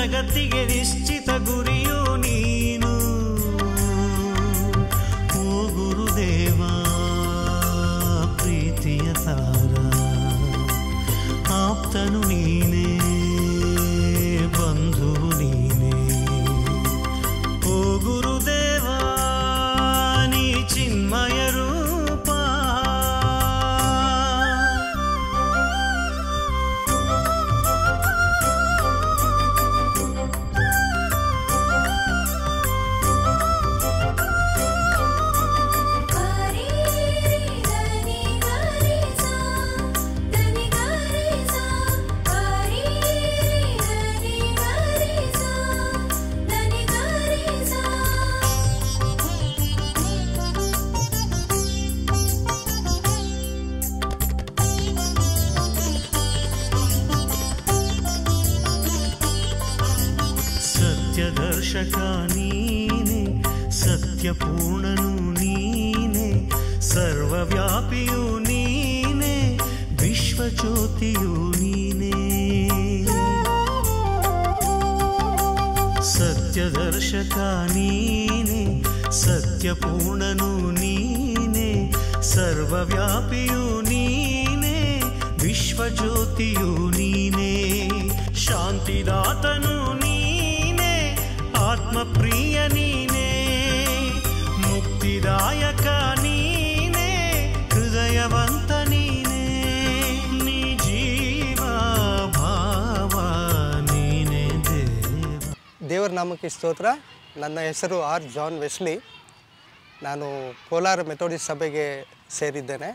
ಜಗತ್ತಿಗೆ ನಿಶ್ಚಿತ ಗುರಿಯು ನೀನು ಓ ಗುರುದೇವ ಪ್ರೀತಿಯ ತಾರ ಆಪ್ತನು ನೀನೇ ಬಂಧುವು ನೀನೇ ಓ ಗುರುದೇವ ನೀ ಚಿನ್ಮಯ ರೂಪ ಗಾರಿ ಧನಿ ಗಾರಿ ಸಾ ಧನಿ ಗಾರಿ ಸಾ ಗಾರಿ ಧನಿ ಗಾರಿ ಸಾ ಧನಿ ಗಾರಿ ಸಾ ಸತ್ಯದರ್ಶಕ ನೀನೆ ಸತ್ಯಪೂರ್ಣನು ನೀನೆ ಸರ್ವವ್ಯಾಪಿಯು ನೀನೆ ವಿಶ್ವಜ್ಯೋತಿಯು ನೀನೆ ಸತ್ಯದರ್ಶಕ ನೀನೆ ಸತ್ಯಪೂರ್ಣನು ನೀನೆ ಸರ್ವವ್ಯಾಪಿಯು ನೀನೆ ವಿಶ್ವಜ್ಯೋತಿಯು ನೀನೆ ಶಾಂತಿದಾತನು ನೀನೆ ಆತ್ಮಪ್ರಿಯ ನೀನೆ ಮುಕ್ತಿದಾಯಕ ನೀನೆ ಹೃದಯವಂತ ನೀನೆ ನೀ ಜೀವ ಭಾವ ನೀನೆ ದೇವ ದೇವರ ನಾಮಕ್ಕೆ ಸ್ತೋತ್ರ ನನ್ನ ಹೆಸರು ಆರ್ ಜಾನ್ ವೆಸ್ಲಿ ನಾನು ಕೋಲಾರ ಮೆಥೋಡಿಸ್ಟ್ ಸಭೆಗೆ ಸೇರಿದ್ದೇನೆ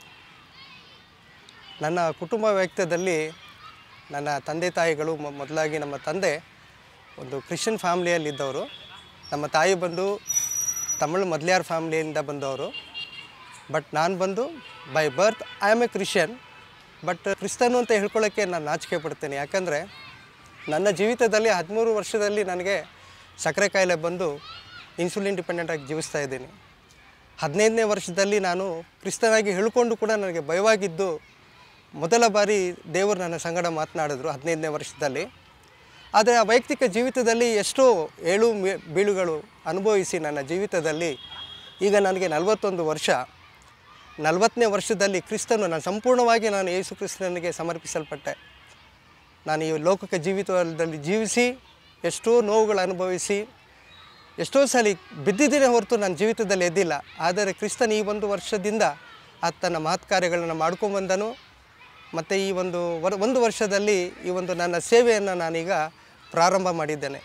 ನನ್ನ ಕುಟುಂಬ ವ್ಯಕ್ತದಲ್ಲಿ ನನ್ನ ತಂದೆ ತಾಯಿಗಳು ಮೊ- ಮೊದಲಾಗಿ ನಮ್ಮ ತಂದೆ ಒಂದು ಕ್ರಿಶ್ಚಿಯನ್ ಫ್ಯಾಮ್ಲಿಯಲ್ಲಿದ್ದವರು ನಮ್ಮ ತಾಯಿ ಬಂದು ತಮಿಳು ಮೊದಲಿಯಾರ್ ಫ್ಯಾಮ್ಲಿಯಿಂದ ಬಂದವರು ಬಟ್ ನಾನು ಬಂದು by birth I am a Christian but ಕ್ರಿಸ್ತನು ಅಂತ ಹೇಳ್ಕೊಳ್ಳೋಕ್ಕೆ ನಾನು ನಾಚಿಕೆ ಪಡ್ತೇನೆ ಯಾಕಂದರೆ ನನ್ನ ಜೀವಿತದಲ್ಲಿ ಹದಿಮೂರು ವರ್ಷದಲ್ಲಿ ನನಗೆ ಸಕ್ಕರೆ ಕಾಯಿಲೆ ಬಂದು ಇನ್ಸುಲಿನ್ ಡಿಪೆಂಡೆಂಟಾಗಿ ಜೀವಿಸ್ತಾ ಇದ್ದೀನಿ ಹದಿನೈದನೇ ವರ್ಷದಲ್ಲಿ ನಾನು ಕ್ರಿಸ್ತನಾಗಿ ಹೇಳ್ಕೊಂಡು ಕೂಡ ನನಗೆ ಭಯವಾಗಿದ್ದು ಮೊದಲ ಬಾರಿ ದೇವರು ನನ್ನ ಸಂಗಡ ಮಾತನಾಡಿದ್ರು ಹದಿನೈದನೇ ವರ್ಷದಲ್ಲಿ ಆದರೆ ಆ ವೈಯಕ್ತಿಕ ಜೀವಿತದಲ್ಲಿ ಎಷ್ಟೋ ಏಳು ಮೇ- ಬೀಳುಗಳು ಅನುಭವಿಸಿ ನನ್ನ ಜೀವಿತದಲ್ಲಿ ಈಗ ನನಗೆ ನಲವತ್ತೊಂದು ವರ್ಷ ನಲವತ್ತನೇ ವರ್ಷದಲ್ಲಿ ಕ್ರಿಸ್ತನು ನಾನು ಸಂಪೂರ್ಣವಾಗಿ ನಾನು ಯೇಸು ಕ್ರಿಸ್ತನಿಗೆ ಸಮರ್ಪಿಸಲ್ಪಟ್ಟೆ ನಾನು ಈ ಲೌಕಿಕ ಜೀವಿತದಲ್ಲಿ ಜೀವಿಸಿ ಎಷ್ಟೋ ನೋವುಗಳು ಅನುಭವಿಸಿ ಎಷ್ಟೋ ಸಲ ಬಿದ್ದಿದ್ದೇನೆ ಹೊರತು ನನ್ನ ಜೀವಿತದಲ್ಲಿ ಎದ್ದಿಲ್ಲ ಆದರೆ ಕ್ರಿಸ್ತನ ಈ ಒಂದು ವರ್ಷದಿಂದ ಆತ ತನ್ನ ಮಹತ್ ಕಾರ್ಯಗಳನ್ನು ಮಾಡ್ಕೊಂಬಂದನು ಮತ್ತು ಈ ಒಂದು ವರ್ ಒಂದು ವರ್ಷದಲ್ಲಿ ಈ ಒಂದು ನನ್ನ ಸೇವೆಯನ್ನು ನಾನೀಗ ಪ್ರಾರಂಭ ಮಾಡಿದ್ದೇನೆ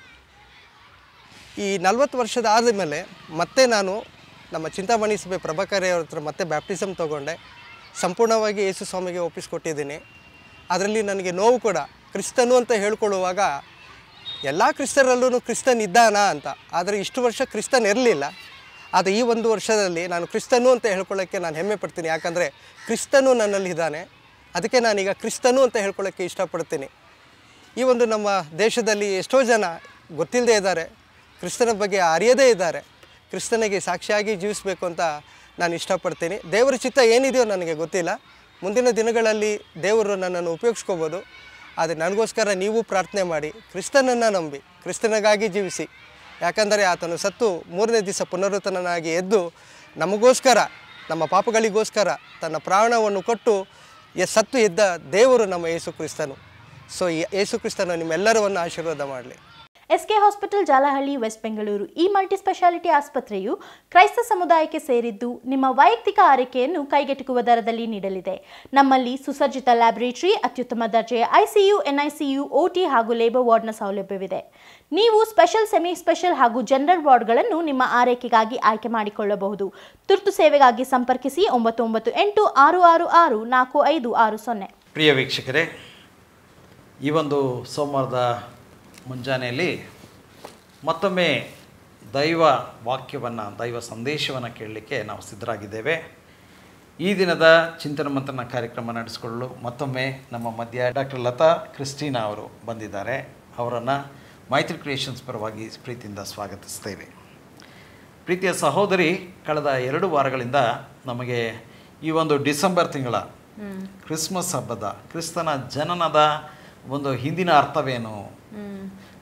ಈ ನಲವತ್ತು ವರ್ಷದ ಆದಮೇಲೆ ಮತ್ತೆ ನಾನು ನಮ್ಮ ಚಿಂತಾಮಣಿ ಸಭೆ ಪ್ರಭಾಕರಿ ಅವ್ರ ಹತ್ರ ಮತ್ತೆ ಬ್ಯಾಪ್ಟಿಸಮ್ ತೊಗೊಂಡೆ ಸಂಪೂರ್ಣವಾಗಿ ಯೇಸು ಸ್ವಾಮಿಗೆ ಒಪ್ಪಿಸ್ಕೊಟ್ಟಿದ್ದೀನಿ ಅದರಲ್ಲಿ ನನಗೆ ನೋವು ಕೂಡ ಕ್ರಿಸ್ತನು ಅಂತ ಹೇಳ್ಕೊಳ್ಳುವಾಗ ಎಲ್ಲ ಕ್ರಿಸ್ತರಲ್ಲೂ ಕ್ರಿಸ್ತನ್ ಇದ್ದಾನಾ ಅಂತ ಆದರೆ ಇಷ್ಟು ವರ್ಷ ಕ್ರಿಸ್ತನ್ ಇರಲಿಲ್ಲ ಆದರೆ ಈ ಒಂದು ವರ್ಷದಲ್ಲಿ ನಾನು ಕ್ರಿಸ್ತನು ಅಂತ ಹೇಳ್ಕೊಳ್ಳೋಕ್ಕೆ ನಾನು ಹೆಮ್ಮೆ ಪಡ್ತೀನಿ ಯಾಕಂದರೆ ಕ್ರಿಸ್ತನು ನನ್ನಲ್ಲಿ ಇದ್ದಾನೆ ಅದಕ್ಕೆ ನಾನೀಗ ಕ್ರಿಸ್ತನು ಅಂತ ಹೇಳ್ಕೊಳ್ಳೋಕ್ಕೆ ಇಷ್ಟಪಡ್ತೀನಿ ಈ ಒಂದು ನಮ್ಮ ದೇಶದಲ್ಲಿ ಎಷ್ಟೋ ಜನ ಗೊತ್ತಿಲ್ಲದೆ ಇದ್ದಾರೆ ಕ್ರಿಸ್ತನ ಬಗ್ಗೆ ಅರಿಯದೇ ಇದ್ದಾರೆ ಕ್ರಿಸ್ತನಿಗೆ ಸಾಕ್ಷಿಯಾಗಿ ಜೀವಿಸಬೇಕು ಅಂತ ನಾನು ಇಷ್ಟಪಡ್ತೀನಿ ದೇವರ ಚಿತ್ತ ಏನಿದೆಯೋ ನನಗೆ ಗೊತ್ತಿಲ್ಲ ಮುಂದಿನ ದಿನಗಳಲ್ಲಿ ದೇವರು ನನ್ನನ್ನು ಉಪಯೋಗಿಸ್ಕೋಬೋದು ಆದರೆ ನನಗೋಸ್ಕರ ನೀವು ಪ್ರಾರ್ಥನೆ ಮಾಡಿ ಕ್ರಿಸ್ತನನ್ನು ನಂಬಿ ಕ್ರಿಸ್ತನಿಗಾಗಿ ಜೀವಿಸಿ ಯಾಕಂದರೆ ಆತನು ಸತ್ತು ಮೂರನೇ ದಿವಸ ಪುನರುತ್ಥನಾಗಿ ಎದ್ದು ನಮಗೋಸ್ಕರ ನಮ್ಮ ಪಾಪಗಳಿಗೋಸ್ಕರ ತನ್ನ ಪ್ರಾಣವನ್ನು ಕೊಟ್ಟು ಎ- ಸತ್ತು ಎದ್ದ ದೇವರು ನಮ್ಮ ಯೇಸು ಕ್ರಿಸ್ತನು ಸೊ ಈ ಯೇಸು ಕ್ರಿಸ್ತನು ನಿಮ್ಮೆಲ್ಲರವನ್ನು ಆಶೀರ್ವಾದ ಮಾಡಲಿ SK hospital Jalahalli west Bengaluru ಈ ಮಲ್ಟಿ ಸ್ಪೆಷಾಲಿಟಿ ಆಸ್ಪತ್ರೆಯು ಕ್ರೈಸ್ತ ಸಮುದಾಯಕ್ಕೆ ಸೇರಿದ್ದು ನಿಮ್ಮ ವೈಯಕ್ತಿಕ ಆರೈಕೆಯನ್ನು ಕೈಗೆಟುಕುವ ದರದಲ್ಲಿ ನೀಡಲಿದೆ ನಮ್ಮಲ್ಲಿ ಸುಸಜ್ಜಿತ ಲ್ಯಾಬೊರೇಟರಿ ಅತ್ಯುತ್ತಮ ದರ್ಜೆಯ ಐಸಿಯು ಎನ್ಐಸಿಯು ಓಟಿ ಹಾಗೂ ಲೇಬರ್ ವಾರ್ಡ್ನ ಸೌಲಭ್ಯವಿದೆ ನೀವು ಸ್ಪೆಷಲ್ ಸೆಮಿ ಸ್ಪೆಷಲ್ ಹಾಗೂ ಜನರಲ್ ವಾರ್ಡ್ಗಳನ್ನು ನಿಮ್ಮ ಆರೈಕೆಗಾಗಿ ಆಯ್ಕೆ ಮಾಡಿಕೊಳ್ಳಬಹುದು ತುರ್ತು ಸೇವೆಗಾಗಿ ಸಂಪರ್ಕಿಸಿ ಒಂಬತ್ತು ಒಂಬತ್ತು ಎಂಟು ಆರು ಆರು ಆರು ನಾಲ್ಕು ಐದು ಆರು ಸೊನ್ನೆ ಪ್ರಿಯ ವೀಕ್ಷಕರೇ ಈ ಒಂದು ಸೋಮವಾರದ ಮುಂಜಾನೆಯಲ್ಲಿ ಮತ್ತೊಮ್ಮೆ ದೈವ ವಾಕ್ಯವನ್ನು ದೈವ ಸಂದೇಶವನ್ನು ಕೇಳಲಿಕ್ಕೆ ನಾವು ಸಿದ್ಧರಾಗಿದ್ದೇವೆ ಈ ದಿನದ ಚಿಂತನ ಮಂಥನ ಕಾರ್ಯಕ್ರಮ ನಡೆಸಿಕೊಳ್ಳಲು ಮತ್ತೊಮ್ಮೆ ನಮ್ಮ ಮಧ್ಯ ಡಾಕ್ಟರ್ ಲತಾ ಕ್ರಿಸ್ಟಿನಾ ಅವರು ಬಂದಿದ್ದಾರೆ ಅವರನ್ನು ಮೈತ್ರಿ ಕ್ರಿಯೇಷನ್ಸ್ ಪರವಾಗಿ ಪ್ರೀತಿಯಿಂದ ಸ್ವಾಗತಿಸ್ತೇವೆ ಪ್ರೀತಿಯ ಸಹೋದರಿ ಕಳೆದ ಎರಡು ವಾರಗಳಿಂದ ನಮಗೆ ಈ ಒಂದು ಡಿಸೆಂಬರ್ ತಿಂಗಳ ಕ್ರಿಸ್ಮಸ್ ಹಬ್ಬದ ಕ್ರಿಸ್ತನ ಜನನದ ಒಂದು ಹಿಂದಿನ ಅರ್ಥವೇನು